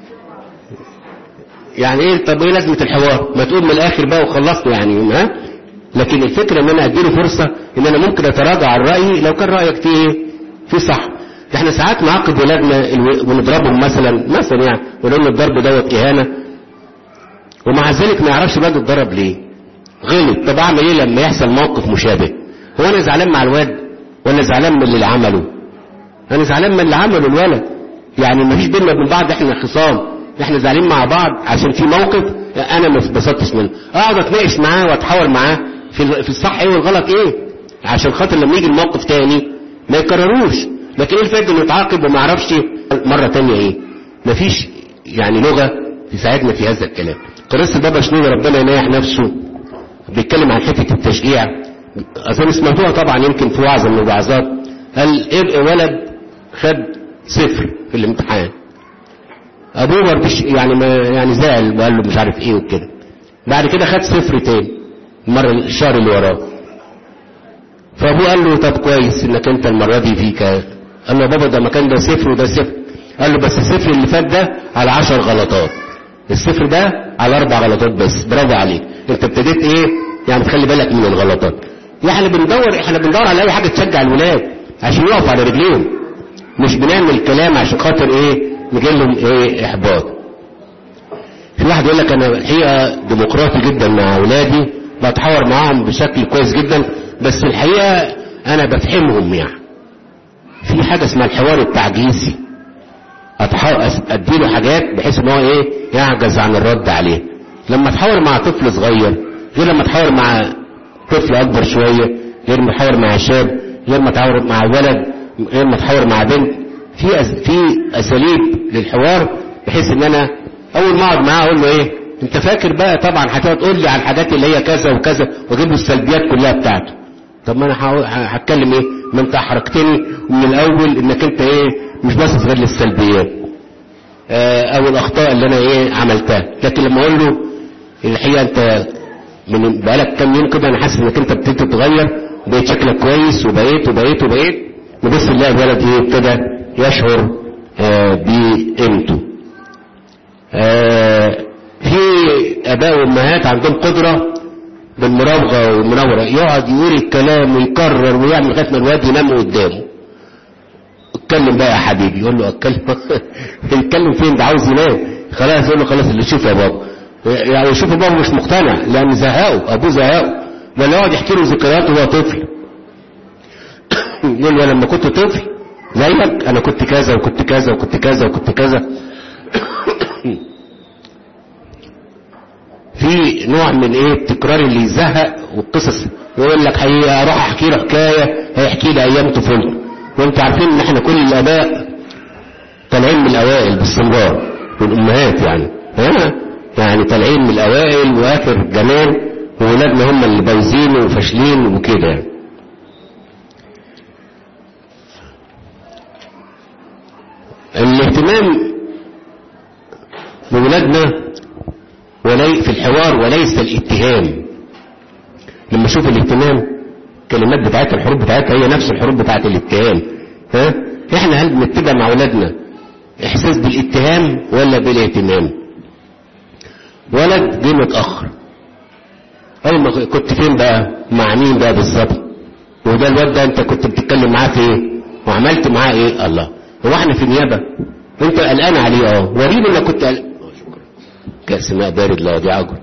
يعني ايه طب ايه لازمه الحوار ما تقول من الاخر بقى وخلصنا يعني ها لكن الفكره ان انا اديله فرصه ان انا ممكن اتراجع عن رايي لو كان رايك فيه ايه فيه صح احنا ساعات نعاقب ولادنا ونضربهم مثلا مثلا يعني ونقول الضرب دوت اهانه ومع ذلك ما يعرفش الواد اتضرب ليه غلط طب اعمل ايه لما يحصل موقف مشابه هو انا زعلان مع الواد ولا زعلان من اللي عمله انا زعلان من اللي عمله الولد يعني ما فيش بينا وبين بعض احنا خصام احنا زعلانين مع بعض عشان في موقف انا ما اتبسطتش منه اقعد اتناقش معاه واتحاور معاه في في الصح ايه والغلط ايه عشان خاطر لما يجي الموقف تاني ما يكرروش لكن ايه الفائده انه يتعاقب وما يعرفش مره تانية ايه مفيش يعني لغه تساعدنا في هذا الكلام قرص البابا شنودة ربنا ينيح نفسه بيتكلم عن حته التشجيع اظن سمعتوها طبعا يمكن في وعظه من الوعظات قال إيه ولد خد صفر في الامتحان ابوه مرضيش يعني ما يعني زعل وقال له مش عارف ايه وكده بعد كده خد صفر تاني المره الشهر اللي وراه فابوه قال له طب كويس انك انت المره دي فيك قال له يا بابا ده مكان ده صفر وده صفر قال له بس الصفر اللي فات ده على عشر غلطات الصفر ده على اربع غلطات بس برافو عليك انت ابتديت ايه يعني تخلي بالك من الغلطات احنا بندور احنا بندور على اي حاجه تشجع الولاد عشان يقفوا على رجليهم مش بنعمل كلام عشان خاطر ايه نجيب لهم ايه احباط في واحد يقول لك انا الحقيقه ديمقراطي جدا مع اولادي بتحاور معاهم بشكل كويس جدا بس الحقيقه انا بفهمهم يعني في حاجه اسمها الحوار التعجيزي اديله حاجات بحيث ان هو ايه يعجز عن الرد عليه لما تحاور مع طفل صغير غير لما تحاور مع طفل اكبر شويه غير ما تحاور مع شاب غير ما تحاور مع ولد غير ما تحاور مع بنت في أس... في اساليب للحوار بحيث ان انا اول ما اقعد معاه اقول له ايه انت فاكر بقى طبعا هتقعد تقول لي على الحاجات اللي هي كذا وكذا واجيب له السلبيات كلها بتاعته طب ما انا هتكلم ايه ما انت حركتني من الاول انك انت ايه مش باصص غير للسلبيات آه او الاخطاء اللي انا ايه عملتها لكن لما اقول له الحقيقه انت من بقالك كام يوم كده انا حاسس انك انت ابتديت تتغير وبقيت شكلك كويس وبقيت وبقيت وبقيت نبص نلاقي الولد ايه ابتدى يشعر آه بقيمته آه في اباء وامهات عندهم قدره بالمراوغه والمناوره يقعد يقول الكلام ويكرر ويعمل لغايه ما الواد ينام قدامه اتكلم بقى يا حبيبي يقول له اتكلم يتكلم فين ده عاوز ينام خلاص يقول له خلاص اللي شوف يا بابا يعني يشوف بابا مش مقتنع لان زهقه ابوه زهقه ولا يقعد يحكي له ذكريات وهو طفل يقول له لما كنت طفل زيك انا كنت كذا وكنت كذا وكنت كذا وكنت كذا في نوع من ايه التكرار اللي يزهق والقصص يقول لك هي اروح احكي له حكايه هيحكي لي ايام طفولته وانتوا عارفين ان احنا كل الاباء طالعين من الاوائل باستمرار والامهات يعني ها يعني طالعين من الاوائل واخر جمال وولادنا هم اللي بايظين وفاشلين وكده يعني الاهتمام بولادنا ولي في الحوار وليس الاتهام لما اشوف الاهتمام الكلمات بتاعتها الحروف بتاعتها هي نفس الحروف بتاعت الاتهام ها احنا هل بنتبع مع اولادنا احساس بالاتهام ولا بالاهتمام ولد جه متاخر اول ما كنت فين بقى مع مين بقى بالظبط وده الواد ده انت كنت بتتكلم معاه في ايه وعملت معاه ايه الله هو احنا في نيابه انت قلقان عليه اه وريني انك كنت قلقان كأس ماء بارد لا يضيع عجل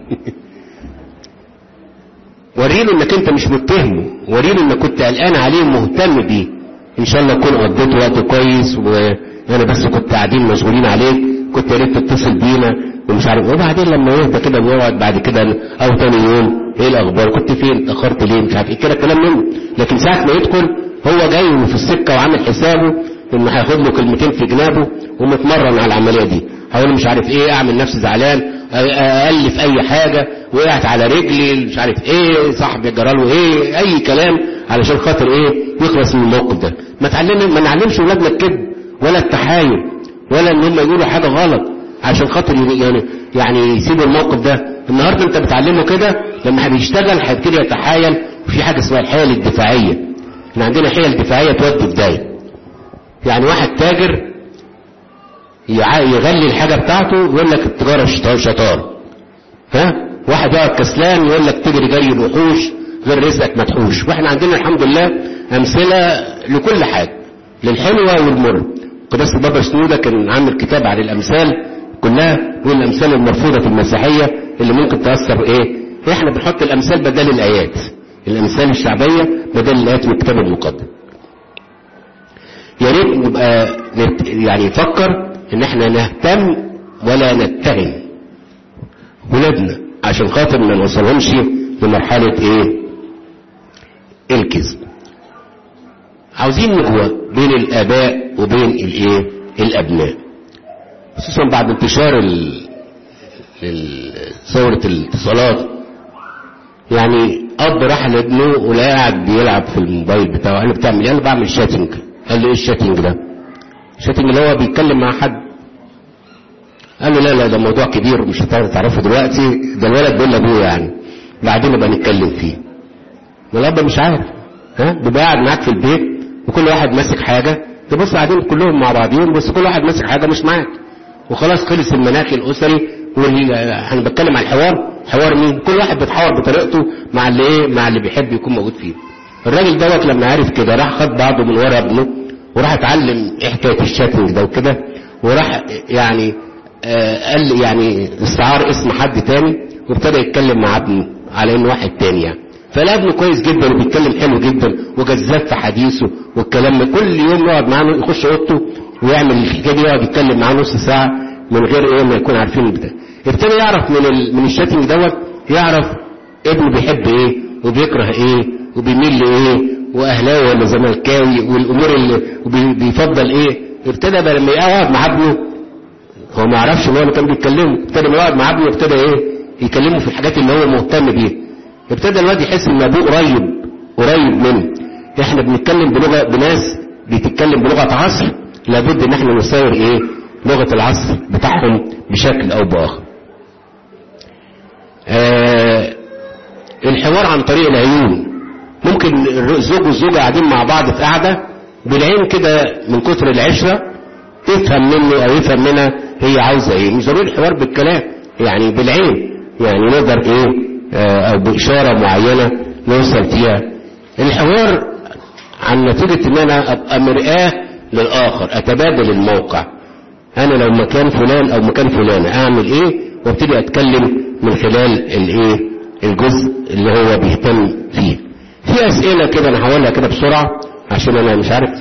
وريله انك انت مش متهمه وريله انك كنت قلقان عليه ومهتم بيه ان شاء الله تكون قضيت وقت كويس وانا بس كنت قاعدين مشغولين عليك كنت يا ريت تتصل بينا ومش عارف وبعدين لما يهدى كده ويقعد بعد كده او تاني يوم ايه الاخبار كنت فين اتاخرت ليه مش عارف ايه كده كلام منه لكن ساعه ما يدخل هو جاي وفي السكه وعامل حسابه انه هياخد له كلمتين في جنابه ومتمرن على العمليه دي هقول مش عارف ايه اعمل نفسي زعلان الف اي حاجه وقعت على رجلي مش عارف ايه صاحبي جراله ايه اي كلام علشان خاطر ايه يخلص من الموقف ده ما تعلم ما نعلمش ولادنا الكذب ولا التحايل ولا ان هم يقولوا حاجه غلط عشان خاطر يعني يعني يسيبوا الموقف ده النهارده انت بتعلمه كده لما هيشتغل هيبتدي يتحايل وفي حاجه اسمها الحيل الدفاعيه احنا عندنا حيل دفاعيه تودي في داهيه يعني واحد تاجر يغلي الحاجة بتاعته يقول لك التجارة شطار ها واحد يقعد كسلان يقول لك تجري جري الوحوش غير رزقك مدحوش واحنا عندنا الحمد لله امثلة لكل حاجة للحلوة والمر قداس البابا شنودة كان عامل كتاب عن الامثال كلها والامثال المرفوضة في المسيحية اللي ممكن تأثر ايه احنا بنحط الامثال بدل الايات الامثال الشعبية بدل الايات من الكتاب المقدس يا ريت نبقى يعني نفكر ان احنا نهتم ولا نتهم ولادنا عشان خاطر ما نوصلهمش لمرحلة ايه الكذب عاوزين نقوى بين الاباء وبين الايه الابناء خصوصا بعد انتشار ثورة الاتصالات يعني اب راح لابنه ولا قاعد بيلعب في الموبايل بتاعه انا بتعمل ايه انا بعمل شاتنج قال له ايه الشاتنج ده الشاتنج اللي هو بيتكلم مع حد قال له لا لا ده موضوع كبير مش هتعرف تعرفه دلوقتي ده الولد بيقول لابوه يعني بعدين نبقى نتكلم فيه والاب مش عارف ها بيبقى قاعد معاك في البيت وكل واحد ماسك حاجه تبص قاعدين كلهم مع بعضيهم بس كل واحد ماسك حاجه مش معاك وخلاص خلص المناخ الاسري انا بتكلم عن الحوار حوار مين كل واحد بيتحاور بطريقته مع اللي ايه مع اللي بيحب يكون موجود فيه الراجل دوت لما عرف كده راح خد بعضه من ورا ابنه وراح اتعلم ايه حكايه الشاتنج ده وكده وراح يعني آه قال يعني استعار اسم حد تاني وابتدى يتكلم مع ابنه على انه واحد تاني يعني فلا ابنه كويس جدا وبيتكلم حلو جدا وجذاب في حديثه والكلام ده كل يوم يقعد معاه يخش اوضته ويعمل الحكايه دي يقعد يتكلم معاه نص ساعه من غير ايه ما يكون عارفين البتاع ابتدى يعرف من ال... من الشاتنج دوت يعرف ابنه بيحب ايه وبيكره ايه وبيميل لايه واهلاوي ولا زملكاوي والامور اللي وبيفضل ايه ابتدى بقى لما يقعد مع ابنه هو ما يعرفش ان هو اللي كان بيتكلمه ابتدى لما يقعد مع ابنه ابتدى ايه يكلمه في الحاجات اللي هو مهتم بيها ابتدى الواد يحس ان ابوه قريب قريب منه احنا بنتكلم بلغه بناس بتتكلم بلغه عصر لابد ان احنا نساور ايه لغه العصر بتاعهم بشكل او باخر آه الحوار عن طريق العيون ممكن الزوج والزوجة قاعدين مع بعض في قعدة بالعين كده من كتر العشرة تفهم منه او يفهم منها هي عاوزة ايه مش ضروري الحوار بالكلام يعني بالعين يعني نقدر ايه آه او باشارة معينة نوصل فيها الحوار عن نتيجة ان انا ابقى مرآة للاخر اتبادل الموقع انا لو مكان فلان او مكان فلانة اعمل ايه وابتدي اتكلم من خلال الايه الجزء اللي هو بيهتم فيه في اسئله كده انا هقولها كده بسرعه عشان انا مش عارف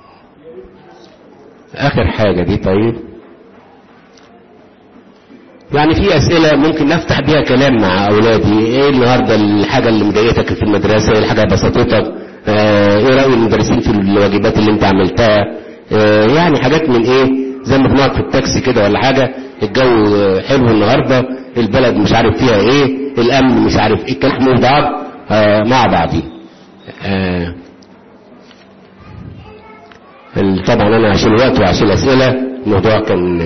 اخر حاجه دي طيب يعني في اسئله ممكن نفتح بيها كلام مع اولادي ايه النهارده الحاجه اللي مضايقتك في المدرسه ايه الحاجه اللي بسطتك آه ايه راي المدرسين في الواجبات اللي انت عملتها آه يعني حاجات من ايه زي ما بنقعد في التاكسي كده ولا حاجه الجو حلو النهارده البلد مش عارف فيها ايه الامن مش عارف ايه الكلام من بعض آه مع بعضين آه طبعا انا عشان الوقت وعشان الاسئله الموضوع كان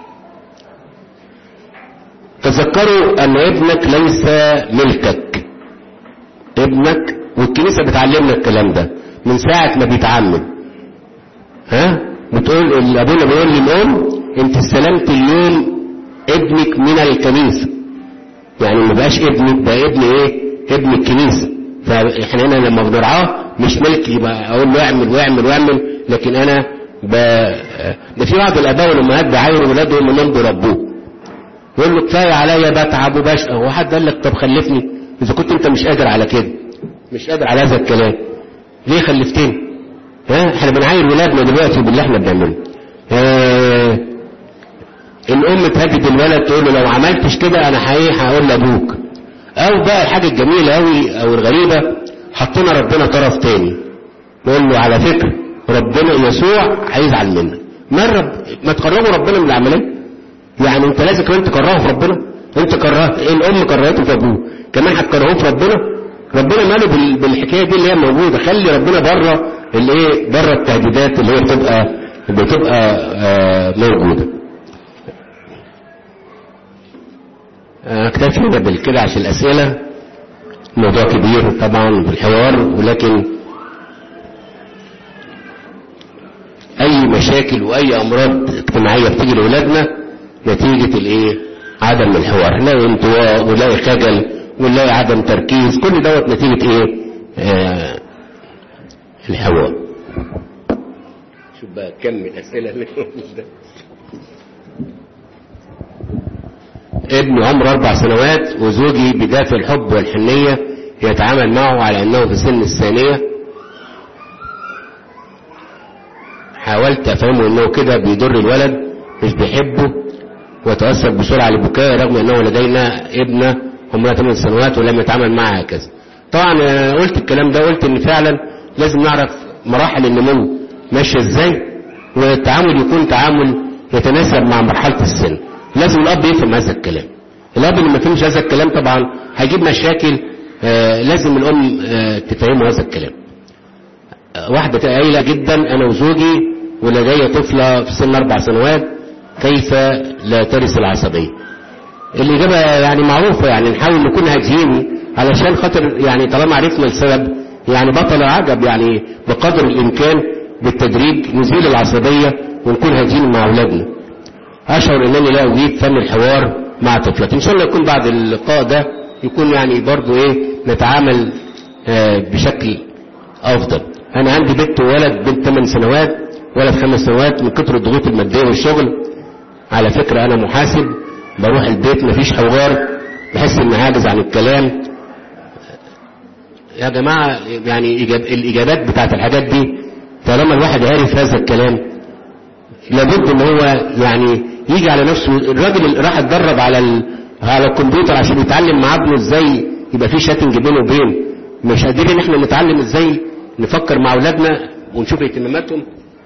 تذكروا ان ابنك ليس ملكك ابنك والكنيسه بتعلمنا الكلام ده من ساعه ما بيتعمد ها بتقول ابونا بيقول للام انت استلمت اليوم ابنك من الكنيسه يعني ما بقاش ابنك بقى ابن ايه ابن الكنيسه فاحنا هنا لما بنرعاه مش ملك يبقى اقول له اعمل واعمل واعمل لكن انا ب... ده في بعض الاباء والامهات بيعايروا ولادهم انهم بيربوه يقول له كفايه عليا بتعب وبشقى هو حد قال لك طب خلفني اذا كنت انت مش قادر على كده مش قادر على هذا الكلام ليه خلفتني ها احنا بنعاير ولادنا دلوقتي باللي احنا بنعمله اه الام تهدد الولد تقول له لو عملتش كده انا حقيقي هقول لابوك او بقى الحاجه الجميله قوي او الغريبه حطينا ربنا طرف تاني نقول له على فكره ربنا يسوع هيزعل منك ما رب ما تقربوا ربنا من العمليه يعني انت لازم كمان تكرهه في ربنا انت كرهت ايه الام كرهته في ابوه كمان هتكرهوه في ربنا ربنا ماله بالحكايه دي اللي هي موجوده خلي ربنا بره الايه بره التهديدات اللي هي بتبقى بتبقى آه موجوده اكتفي هنا بالكده عشان الاسئله موضوع كبير طبعا بالحوار ولكن اي مشاكل واي امراض اجتماعيه بتيجي لاولادنا نتيجه الايه عدم الحوار نلاقي انطواء ونلاقي خجل ونلاقي عدم تركيز كل دوت نتيجه ايه آه الحوار شوف بقى كم الاسئله اللي ده ابن عمره اربع سنوات وزوجي بدافع الحب والحنيه يتعامل معه على انه في سن الثانيه حاولت افهمه انه كده بيضر الولد مش بيحبه وتأثر بسرعة لبكائه رغم انه لدينا ابنة عمرها 8 سنوات ولم يتعامل معها هكذا طبعا قلت الكلام ده قلت ان فعلا لازم نعرف مراحل النمو ماشية ازاي والتعامل يكون تعامل يتناسب مع مرحلة السن لازم الاب يفهم هذا الكلام الاب اللي ما فهمش هذا الكلام طبعا هيجيب مشاكل آه لازم الام آه تفهمه هذا الكلام آه واحدة قايلة جدا انا وزوجي ولدي طفلة في سن اربع سنوات كيف لا ترث العصبية الإجابة يعني معروفة يعني نحاول نكون هاديين علشان خاطر يعني طالما عرفنا السبب يعني بطل عجب يعني بقدر الإمكان بالتدريج نزيل العصبية ونكون هاديين مع أولادنا أشعر أنني لا أجيد فن الحوار مع طفلتي إن شاء الله يكون بعد اللقاء ده يكون يعني برضو إيه نتعامل آه بشكل أفضل أنا عندي بنت وولد بنت 8 سنوات ولد 5 سنوات من كتر الضغوط المادية والشغل على فكرة أنا محاسب بروح البيت مفيش حوار بحس إن عاجز عن الكلام يا جماعة يعني إجاب الإجابات بتاعت الحاجات دي طالما الواحد عارف هذا الكلام لابد إن هو يعني يجي على نفسه الراجل اللي راح اتدرب على ال... على الكمبيوتر عشان يتعلم مع ابنه ازاي يبقى في شاتنج بينه وبين مش قادرين احنا نتعلم ازاي نفكر مع اولادنا ونشوف اهتماماتهم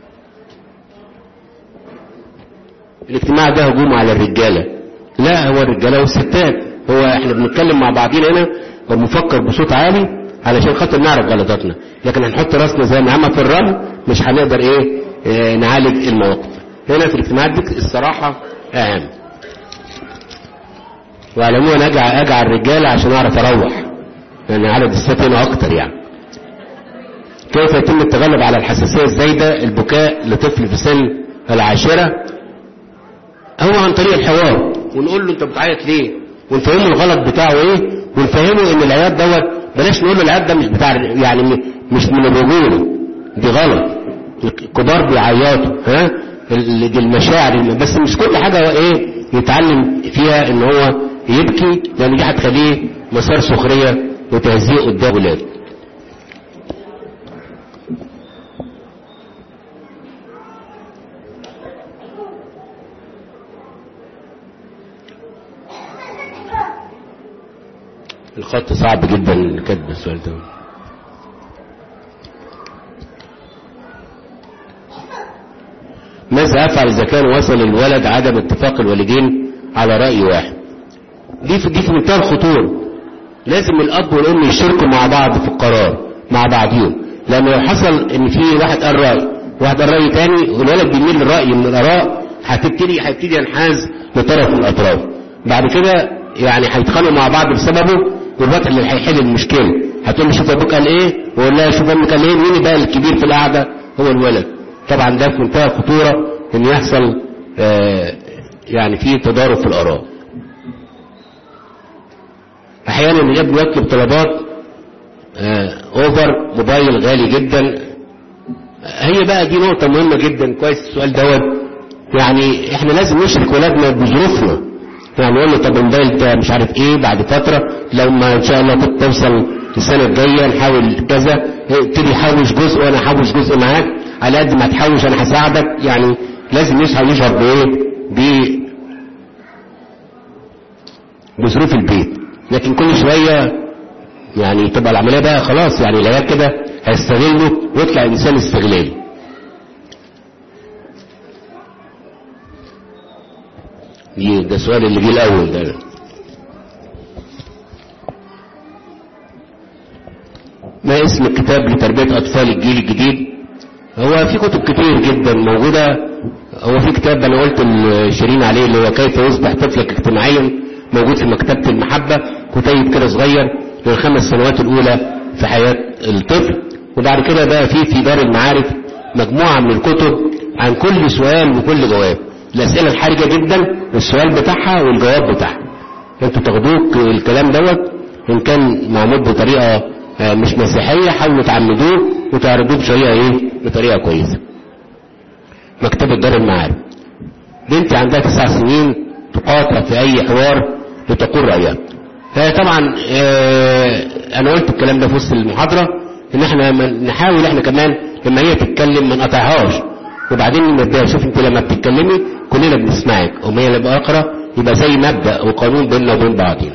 الاجتماع ده هجوم على الرجالة لا هو الرجالة والستات هو احنا بنتكلم مع بعضين هنا وبنفكر بصوت عالي علشان خاطر نعرف غلطاتنا لكن هنحط راسنا زي النعامة في الرمل مش هنقدر ايه اه نعالج المواقف هنا في الاجتماعات دي الصراحة اهم وعلموها انا اجع اجع الرجالة عشان اعرف اروح لان يعني عدد الستات هنا اكتر يعني كيف يتم التغلب على الحساسية الزايدة البكاء لطفل في سن العاشرة هو عن طريق الحوار ونقول له انت بتعيط ليه ونفهمه الغلط بتاعه ايه ونفهمه ان العياط دوت بلاش نقول له العياط ده مش بتاع يعني مش من الرجوله دي غلط الكبار بيعيطوا ها دي المشاعر بس مش كل حاجه ايه يتعلم فيها ان هو يبكي لان دي هتخليه مسار سخريه وتهزيء قدام ولاده الخط صعب جدا كتب السؤال ده ماذا افعل اذا كان وصل الولد عدم اتفاق الوالدين على راي واحد دي في دي في منتهى الخطوره لازم الاب والام يشتركوا مع بعض في القرار مع بعضهم لان لو حصل ان في واحد قال راي واحد قال راي تاني والولد بيميل لراي من الاراء هتبتدي هيبتدي ينحاز لطرف من الاطراف بعد كده يعني هيتخانقوا مع بعض بسببه والوقت اللي هيحل المشكله هتقول له شوف ابوك قال ايه ويقول لها شوف امك قال ايه مين بقى الكبير في القعده هو الولد طبعا ده في منتهى الخطوره ان يحصل آه يعني في تضارب في الاراء احيانا الابن يطلب طلبات آه اوفر موبايل غالي جدا هي بقى دي نقطه مهمه جدا كويس السؤال دوت يعني احنا لازم نشرك ولادنا بظروفنا يعني نقول له طب الموبايل ده مش عارف ايه بعد فتره لو ما ان شاء الله كنت توصل السنه الجايه نحاول كذا ابتدي حوش جزء وانا احوش جزء معاك على قد ما تحوش انا هساعدك يعني لازم يشعر يشعر بايه ب بظروف البيت لكن كل شويه يعني تبقى العمليه بقى خلاص يعني العيال كده هيستغلوا ويطلع انسان استغلالي دي ده السؤال اللي جه الاول ده ما اسم الكتاب لتربية أطفال الجيل الجديد هو في كتب كتير جدا موجودة هو في كتاب أنا قلت لشيرين عليه اللي هو كيف يصبح طفلك اجتماعيا موجود في مكتبة المحبة كتيب كده صغير للخمس سنوات الأولى في حياة الطفل وبعد كده بقى في في دار المعارف مجموعة من الكتب عن كل سؤال وكل جواب الأسئلة الحرجة جدا السؤال بتاعها والجواب بتاعها انتوا تاخدوك الكلام دوت ان كان معمول بطريقة مش مسيحية حاولوا تعمدوه وتعرضوه بطريقة ايه بطريقة كويسة مكتبة دار المعارف بنتي عندها تسع سنين تقاطع في اي حوار لتقول رأيها طبعا اه انا قلت الكلام ده في وسط المحاضرة ان احنا نحاول احنا كمان لما هي تتكلم ما نقطعهاش وبعدين نبدأ شوف انت لما بتتكلمي كلنا بنسمعك وما هي اللي بقرا يبقى زي مبدأ وقانون بيننا وبين بعضين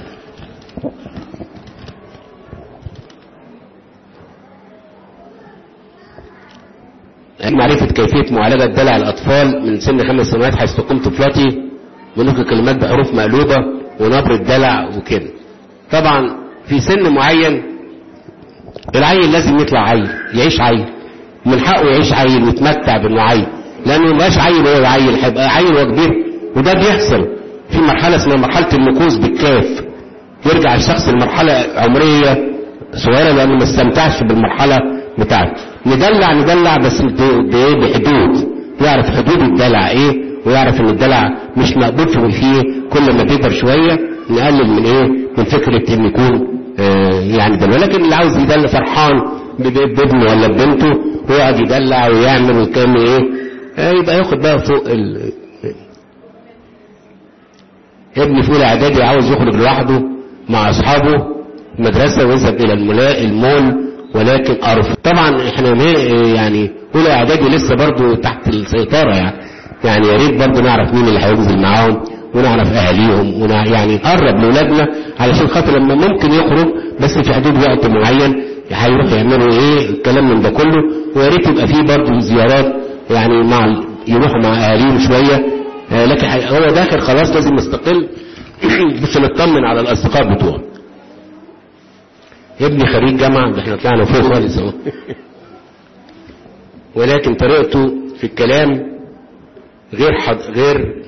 معرفة كيفية معالجة دلع الأطفال من سن خمس سنوات حيث تقوم طفلتي ونطق كلمات بحروف مقلوبة ونبرة دلع وكده طبعا في سن معين العيل لازم يطلع عيل يعيش عيل من حقه يعيش عيل ويتمتع بانه عيل لانه مبقاش عيل وهو عيل هيبقى عيل وهو كبير وده بيحصل في مرحلة اسمها مرحلة النكوز بالكاف يرجع الشخص لمرحلة عمرية صغيرة لانه ما استمتعش بالمرحلة بتاعته ندلع ندلع بس بحدود يعرف حدود الدلع ايه ويعرف ان الدلع مش مقبول فيه كل ما بيكبر شوية نقلل من ايه من فكرة ان يكون آه يعني دلع لكن اللي عاوز يدلع فرحان بابنه ولا ببنته ويقعد يدلع ويعمل ويكمل ايه آه يبقى ياخد بقى فوق ال... ابني في اولى اعدادي عاوز يخرج لوحده مع اصحابه مدرسه ويذهب الى الملاء المول ولكن ارفض طبعا احنا يعني اولى اعدادي لسه برضو تحت السيطره يعني يعني يا ريت برضو نعرف مين اللي هينزل معاهم ونعرف اهاليهم ونع... يعني نقرب لاولادنا علشان خاطر لما ممكن يخرج بس في حدود وقت معين هيروح يعملوا ايه الكلام من ده كله ويا ريت يبقى فيه برضو زيارات يعني مع يروحوا مع اهاليهم شويه آه لكن هو داخل خلاص لازم يستقل بس نطمن على الاصدقاء بتوعه ابني خريج جامعة ده احنا طلعنا فوق خالص اهو ولكن طريقته في الكلام غير حد غير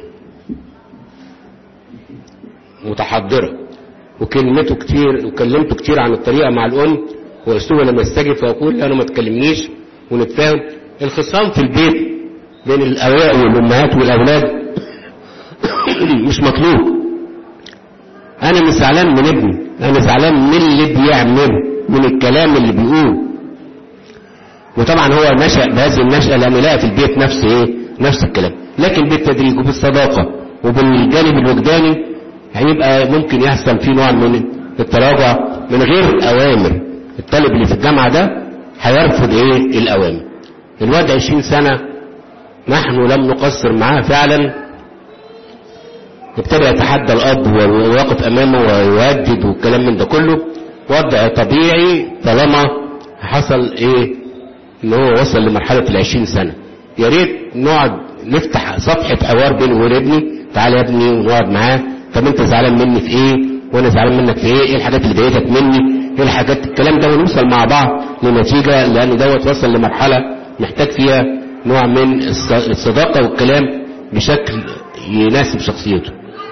متحضرة وكلمته كتير وكلمته كتير عن الطريقة مع الأم وأسلوبه لما استجب فأقول أنا ما تكلمنيش ونتفاهم الخصام في البيت بين الآباء والأمهات والأولاد مش مطلوب أنا مش زعلان من ابني أنا زعلان من اللي بيعمله من الكلام اللي بيقول وطبعا هو نشأ بهذه النشأة لأنه لقى في البيت نفس إيه نفس الكلام لكن بالتدريج وبالصداقة وبالجانب الوجداني هيبقى ممكن يحصل فيه نوع من التراجع من غير أوامر الطالب اللي في الجامعة ده هيرفض إيه الأوامر الواد 20 سنة نحن لم نقصر معاه فعلا ابتدى يتحدى الأب ويقف أمامه ويهدد والكلام من ده كله وضع طبيعي طالما حصل ايه ان هو وصل لمرحلة العشرين سنة يا ريت نقعد نفتح صفحة حوار بيني وبين ابني تعالى يا ابني ونقعد معاه طب انت زعلان مني في ايه وانا زعلان منك في ايه ايه الحاجات اللي ضايقتك مني ايه الحاجات الكلام ده ونوصل مع بعض لنتيجة لان دوت وصل لمرحلة محتاج فيها نوع من الص- الصداقة والكلام بشكل يناسب شخصيته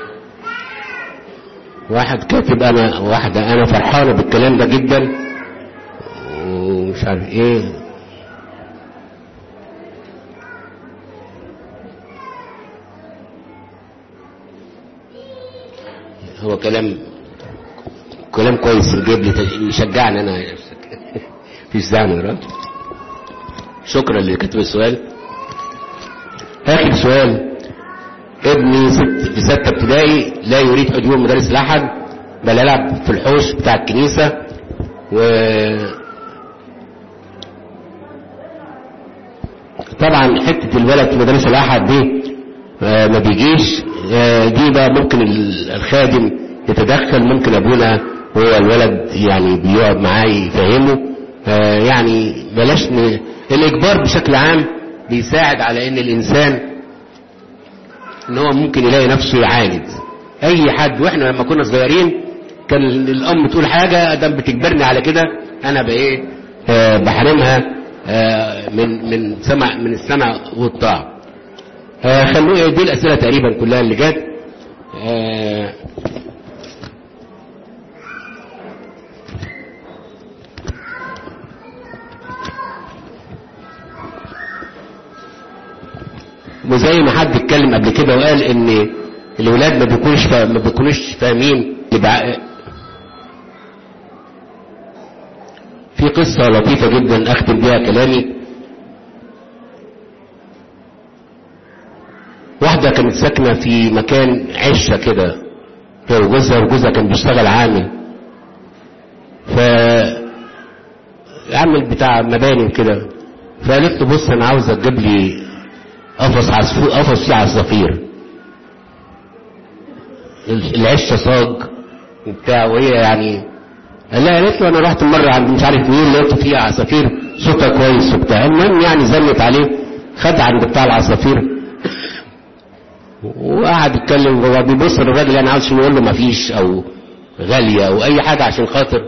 واحد كاتب انا واحدة انا فرحانة بالكلام ده جدا ومش عارف ايه هو كلام كلام كويس يجيب لي تج- يشجعني انا مفيش زعل يا راجل شكرا اللي كتب السؤال اخر سؤال ابني ست في ستة ابتدائي لا يريد حضور مدرس الاحد بل يلعب في الحوش بتاع الكنيسة و طبعا حتة الولد في مدرسة الاحد دي آه، ما بيجيش آه، دي بقى ممكن ال- الخادم يتدخل ممكن ابونا هو الولد يعني بيقعد معاه يفهمه آه، يعني بلاش ن... الاجبار بشكل عام بيساعد على ان الانسان ان هو ممكن يلاقي نفسه يعاند اي حد واحنا لما كنا صغيرين كان الام تقول حاجه ادم بتجبرني على كده انا بايه آه بحرمها آه من من سمع من السمع والطاعه آه خلونا دي الاسئله تقريبا كلها اللي جت آه وزي ما حد اتكلم قبل كده وقال ان الولاد ما بيكونش فا... ما بيكونوش فاهمين يبقى في قصة لطيفة جدا اختم بيها كلامي واحدة كانت ساكنة في مكان عشة كده هي وجوزها وجوزها كان بيشتغل عامل ف عامل بتاع مباني وكده فقالت له بص انا عاوزة تجيب لي قفص عصفور قفص فيه عصافير العشه صاج وبتاع وهي يعني قال لها قالت له انا رحت مره عند مش عارف مين لقيت فيه عصافير صوتها كويس وبتاع المهم يعني زنت عليه خد عند بتاع العصافير وقعد يتكلم هو بيبص للراجل يعني عاوز يقول له مفيش او غاليه او اي حاجه عشان خاطر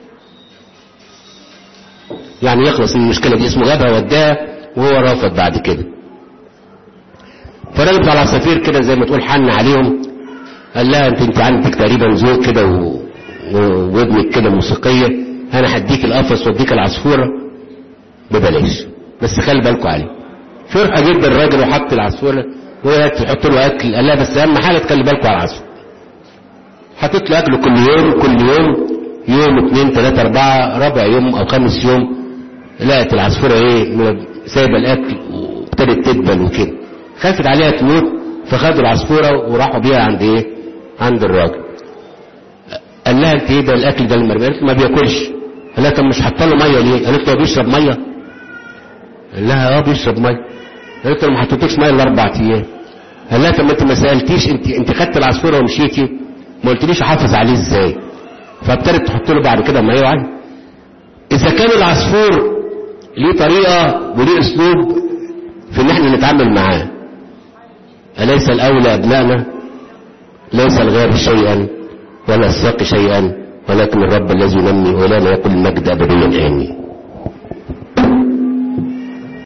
يعني يخلص من المشكله دي اسمه جابها وداها وهو رافض بعد كده فالراجل بتاع العصافير كده زي ما تقول حن عليهم قال لها انت انت عندك تقريبا ذوق كده و... و- وودنك كده موسيقيه انا هديك القفص واديك العصفوره ببلاش بس خلي بالكوا عليه فرحه جدا الراجل وحط العصفوره وهي تحط له اكل قال لها بس اهم حاجه تخلي بالكوا على العصفور حطيت له اكله كل يوم كل يوم يوم اثنين ثلاثة أربعة رابع يوم أو خامس يوم لقت العصفورة إيه من- سايبة الأكل وابتدت تدبل وكده خافت عليها تموت فخدوا العصفورة وراحوا بيها عند إيه عند الراجل قال لها أنت إيه ده الأكل ده المرمي قالت له ما بياكلش قال لها طب مش حاطه له مية ليه قالت له هو بيشرب مية قال لها اه بيشرب مية قالت له ما حطيتوش مية الأربع أيام قال لها طب ما أنت ما سألتيش أنت أنت خدت العصفورة ومشيتي ما قلتليش أحافظ عليه إزاي فابتدت تحط له بعد كده ميه وعين اذا كان العصفور ليه طريقه وليه اسلوب في ان احنا نتعامل معاه اليس الاولى ابنائنا ليس الغير شيئا ولا الساق شيئا ولكن الرب الذي ينمي ولا يقول المجد ابديا امين